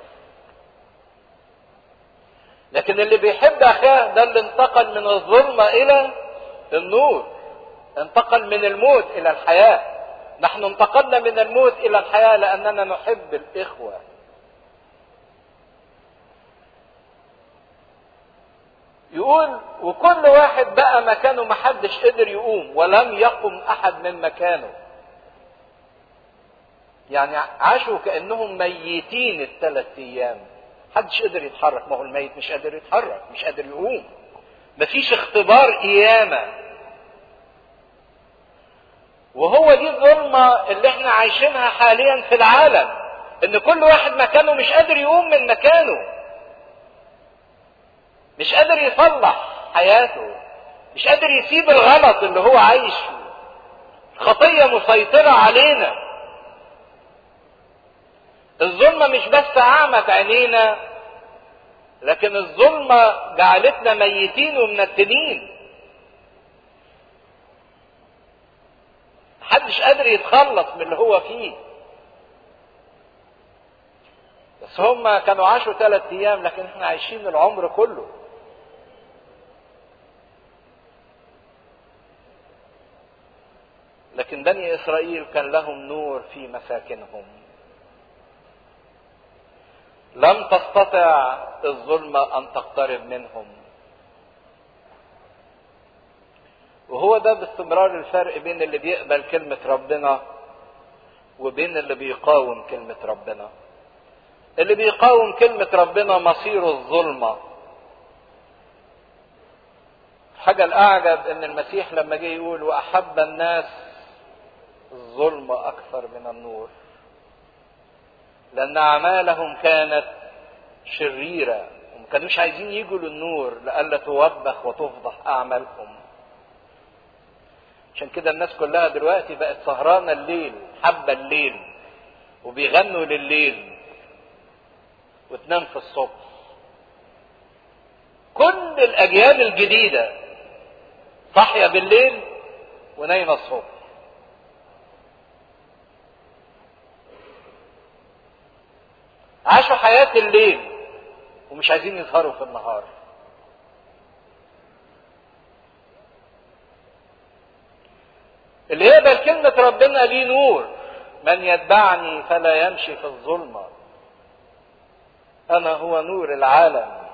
[SPEAKER 2] لكن اللي بيحب أخاه ده اللي انتقل من الظلمة إلى النور. انتقل من الموت إلى الحياة. نحن انتقلنا من الموت إلى الحياة لأننا نحب الإخوة. يقول وكل واحد بقى مكانه محدش قدر يقوم ولم يقم احد من مكانه يعني عاشوا كانهم ميتين الثلاث ايام محدش قدر يتحرك ما هو الميت مش قادر يتحرك مش قادر يقوم مفيش اختبار قيامة وهو دي الظلمة اللي احنا عايشينها حاليا في العالم ان كل واحد مكانه مش قادر يقوم من مكانه مش قادر يصلح حياته مش قادر يسيب الغلط اللي هو عايش فيه خطية مسيطرة علينا الظلمة مش بس أعمت عينينا لكن الظلمة جعلتنا ميتين ومنتنين محدش قادر يتخلص من اللي هو فيه بس هم كانوا عاشوا ثلاث ايام لكن احنا عايشين العمر كله لكن بني اسرائيل كان لهم نور في مساكنهم لم تستطع الظلمه ان تقترب منهم وهو ده باستمرار الفرق بين اللي بيقبل كلمه ربنا وبين اللي بيقاوم كلمه ربنا اللي بيقاوم كلمه ربنا مصيره الظلمه حاجة الأعجب إن المسيح لما جه يقول وأحب الناس الظلم أكثر من النور لأن أعمالهم كانت شريرة وما كانوش عايزين يجوا للنور لئلا توبخ وتفضح أعمالهم عشان كده الناس كلها دلوقتي بقت سهرانة الليل حابة الليل وبيغنوا لليل وتنام في الصبح كل الأجيال الجديدة صاحية بالليل ونايمة الصبح عاشوا حياة الليل ومش عايزين يظهروا في النهار اللي يقبل كلمة ربنا ليه نور من يتبعني فلا يمشي في الظلمة أنا هو نور العالم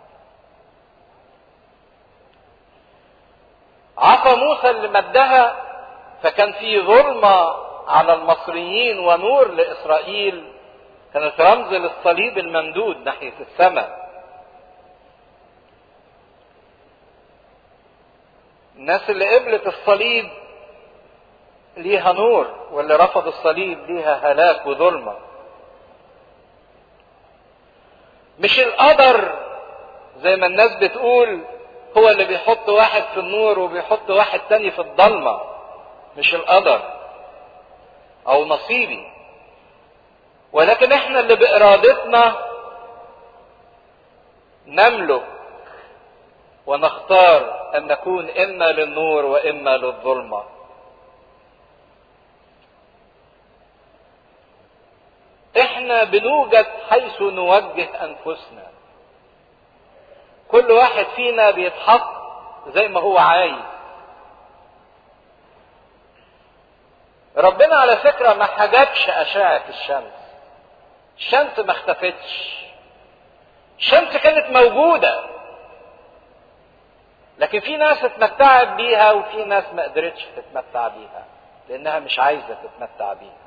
[SPEAKER 2] عصا موسى اللي مدها فكان في ظلمة على المصريين ونور لإسرائيل كانت رمز للصليب الممدود ناحية السماء الناس اللي قبلت الصليب ليها نور واللي رفض الصليب ليها هلاك وظلمة مش القدر زي ما الناس بتقول هو اللي بيحط واحد في النور وبيحط واحد تاني في الضلمة مش القدر او نصيبي ولكن احنا اللي بارادتنا نملك ونختار ان نكون اما للنور واما للظلمه احنا بنوجد حيث نوجه انفسنا كل واحد فينا بيتحط زي ما هو عايز ربنا على فكره ما حجبش اشعه الشمس الشمس ما اختفتش الشمس كانت موجوده لكن في ناس اتمتعت بيها وفي ناس ما قدرتش تتمتع بيها لانها مش عايزه تتمتع بيها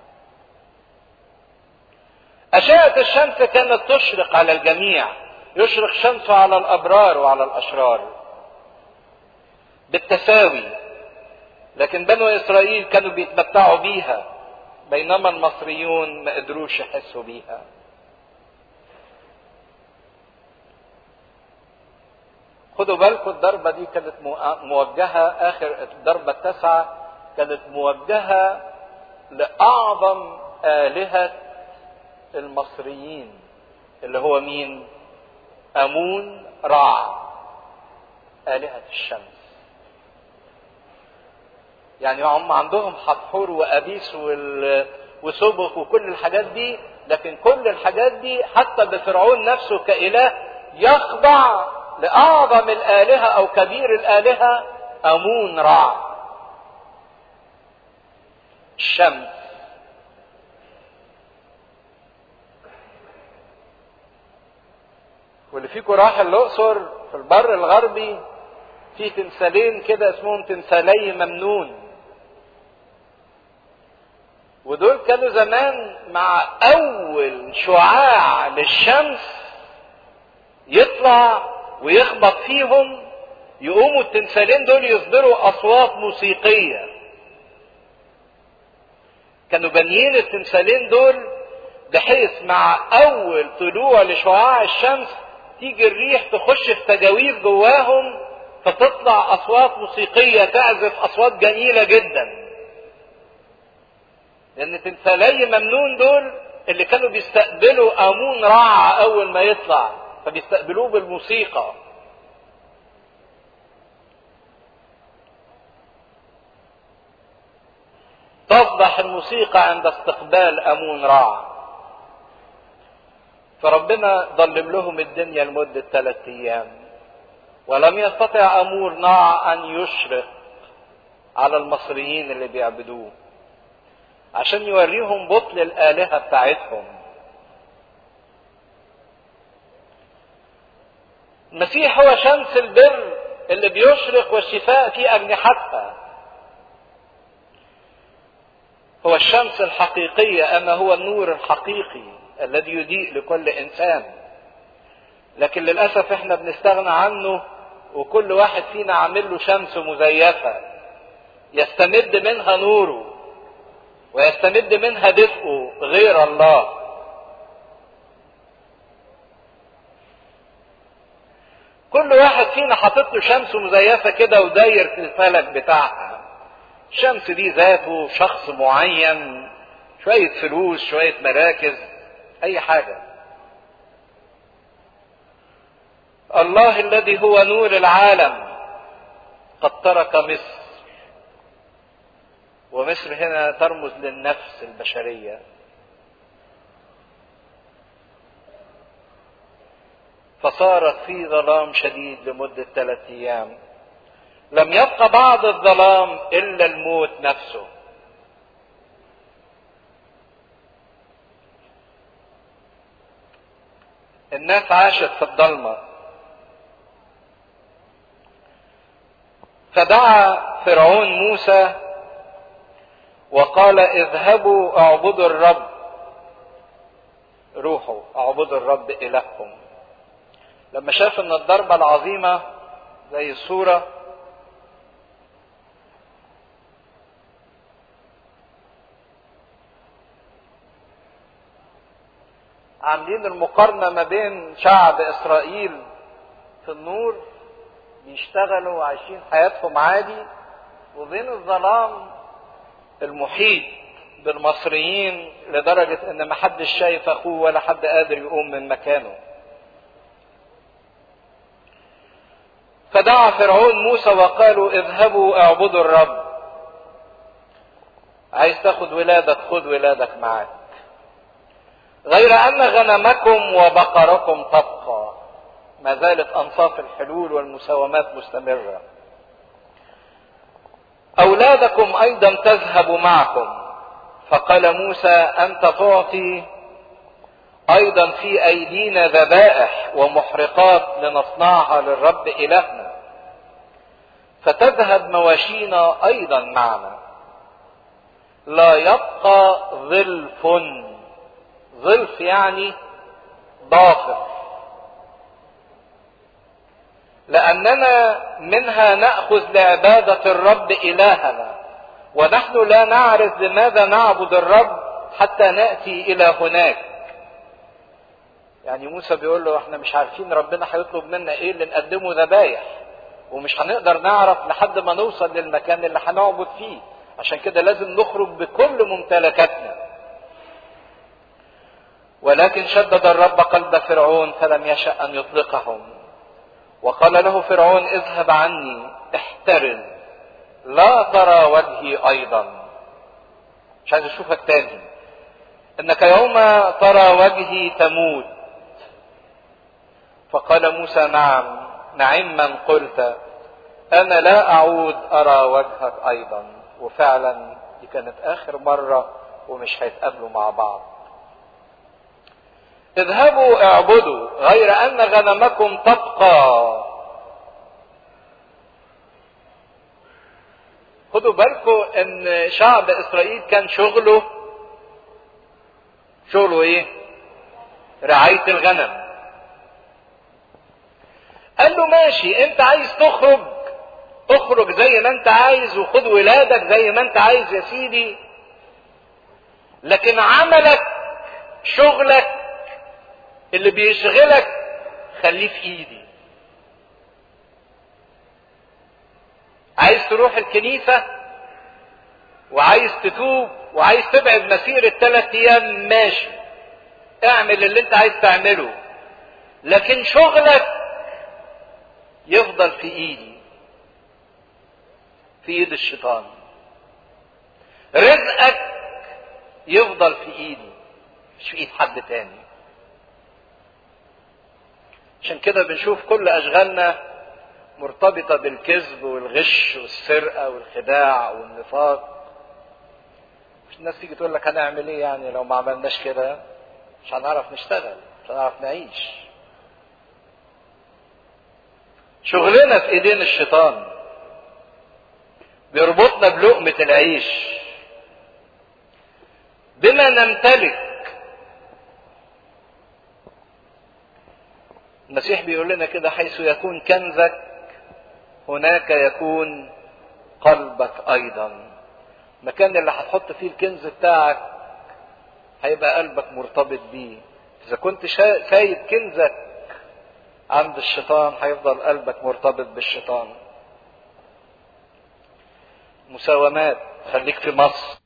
[SPEAKER 2] أشعة الشمس كانت تشرق على الجميع يشرق شمسه على الأبرار وعلى الأشرار بالتساوي لكن بنو إسرائيل كانوا بيتمتعوا بيها بينما المصريون ما قدروش يحسوا بيها خدوا بالكم الضربة دي كانت موجهة آخر الضربة التاسعة كانت موجهة لأعظم آلهة المصريين اللي هو مين امون رع الهه الشمس يعني هم عندهم حتحور وابيس وسبخ وكل الحاجات دي لكن كل الحاجات دي حتى بفرعون نفسه كاله يخضع لاعظم الالهه او كبير الالهه امون رع الشمس واللي فيكم راح الاقصر في البر الغربي في تمثالين كده اسمهم تمثالي ممنون ودول كانوا زمان مع اول شعاع للشمس يطلع ويخبط فيهم يقوموا التمثالين دول يصدروا اصوات موسيقيه كانوا بانيين التمثالين دول بحيث مع اول طلوع لشعاع الشمس تيجي الريح تخش في تجاويف جواهم فتطلع اصوات موسيقيه تعزف اصوات جميله جدا لان تمثالي ممنون دول اللي كانوا بيستقبلوا امون رع اول ما يطلع فبيستقبلوه بالموسيقى تصبح الموسيقى عند استقبال امون رع فربنا ظلم لهم الدنيا لمدة ثلاثة أيام ولم يستطع أمور ناع أن يشرق على المصريين اللي بيعبدوه عشان يوريهم بطل الآلهة بتاعتهم المسيح هو شمس البر اللي بيشرق والشفاء في أجنحتها هو الشمس الحقيقية أما هو النور الحقيقي الذي يضيء لكل انسان لكن للاسف احنا بنستغنى عنه وكل واحد فينا عامل له شمس مزيفه يستمد منها نوره ويستمد منها دفئه غير الله كل واحد فينا حاطط له شمس مزيفه كده وداير في الفلك بتاعها الشمس دي ذاته شخص معين شويه فلوس شويه مراكز اي حاجه الله الذي هو نور العالم قد ترك مصر ومصر هنا ترمز للنفس البشرية فصارت في ظلام شديد لمدة ثلاثة أيام لم يبق بعد الظلام إلا الموت نفسه الناس عاشت في الضلمة فدعا فرعون موسى وقال اذهبوا اعبدوا الرب روحوا اعبدوا الرب الهكم لما شاف ان الضربة العظيمة زي الصورة عاملين المقارنة ما بين شعب إسرائيل في النور بيشتغلوا وعايشين حياتهم عادي وبين الظلام المحيط بالمصريين لدرجة إن محدش شايف أخوه ولا حد قادر يقوم من مكانه. فدعا فرعون موسى وقالوا اذهبوا اعبدوا الرب. عايز تاخد ولادك خد ولادك معاك. غير ان غنمكم وبقركم تبقى ما زالت انصاف الحلول والمساومات مستمره اولادكم ايضا تذهب معكم فقال موسى انت تعطي ايضا في ايدينا ذبائح ومحرقات لنصنعها للرب الهنا فتذهب مواشينا ايضا معنا لا يبقى ظلف ظلف يعني ضافر لأننا منها نأخذ لعبادة الرب إلهنا ونحن لا نعرف لماذا نعبد الرب حتى نأتي إلى هناك يعني موسى بيقول له احنا مش عارفين ربنا هيطلب منا ايه اللي نقدمه ذبايح ومش هنقدر نعرف لحد ما نوصل للمكان اللي هنعبد فيه عشان كده لازم نخرج بكل ممتلكاتنا ولكن شدد الرب قلب فرعون فلم يشأ أن يطلقهم وقال له فرعون اذهب عني احترز لا ترى وجهي أيضا مش عايز أشوفك تاني إنك يوم ترى وجهي تموت فقال موسى نعم نعم من قلت أنا لا أعود أرى وجهك أيضا وفعلا دي كانت آخر مرة ومش هيتقابلوا مع بعض اذهبوا اعبدوا غير ان غنمكم تبقى خدوا بالكم ان شعب اسرائيل كان شغله شغله ايه رعاية الغنم قال له ماشي انت عايز تخرج اخرج زي ما انت عايز وخد ولادك زي ما انت عايز يا سيدي لكن عملك شغلك اللي بيشغلك خليه في ايدي عايز تروح الكنيسة وعايز تتوب وعايز تبعد مسيرة ثلاث ايام ماشي اعمل اللي انت عايز تعمله لكن شغلك يفضل في ايدي في ايد الشيطان رزقك يفضل في ايدي مش في ايد حد تاني عشان كده بنشوف كل اشغالنا مرتبطه بالكذب والغش والسرقه والخداع والنفاق مش الناس تيجي تقول لك هنعمل ايه يعني لو ما عملناش كده مش هنعرف نشتغل مش هنعرف نعيش شغلنا في ايدين الشيطان بيربطنا بلقمة العيش بما نمتلك المسيح بيقول لنا كده حيث يكون كنزك هناك يكون قلبك ايضا المكان اللي هتحط فيه الكنز بتاعك هيبقى قلبك مرتبط بيه اذا كنت سايب كنزك عند الشيطان هيفضل قلبك مرتبط بالشيطان مساومات خليك في مصر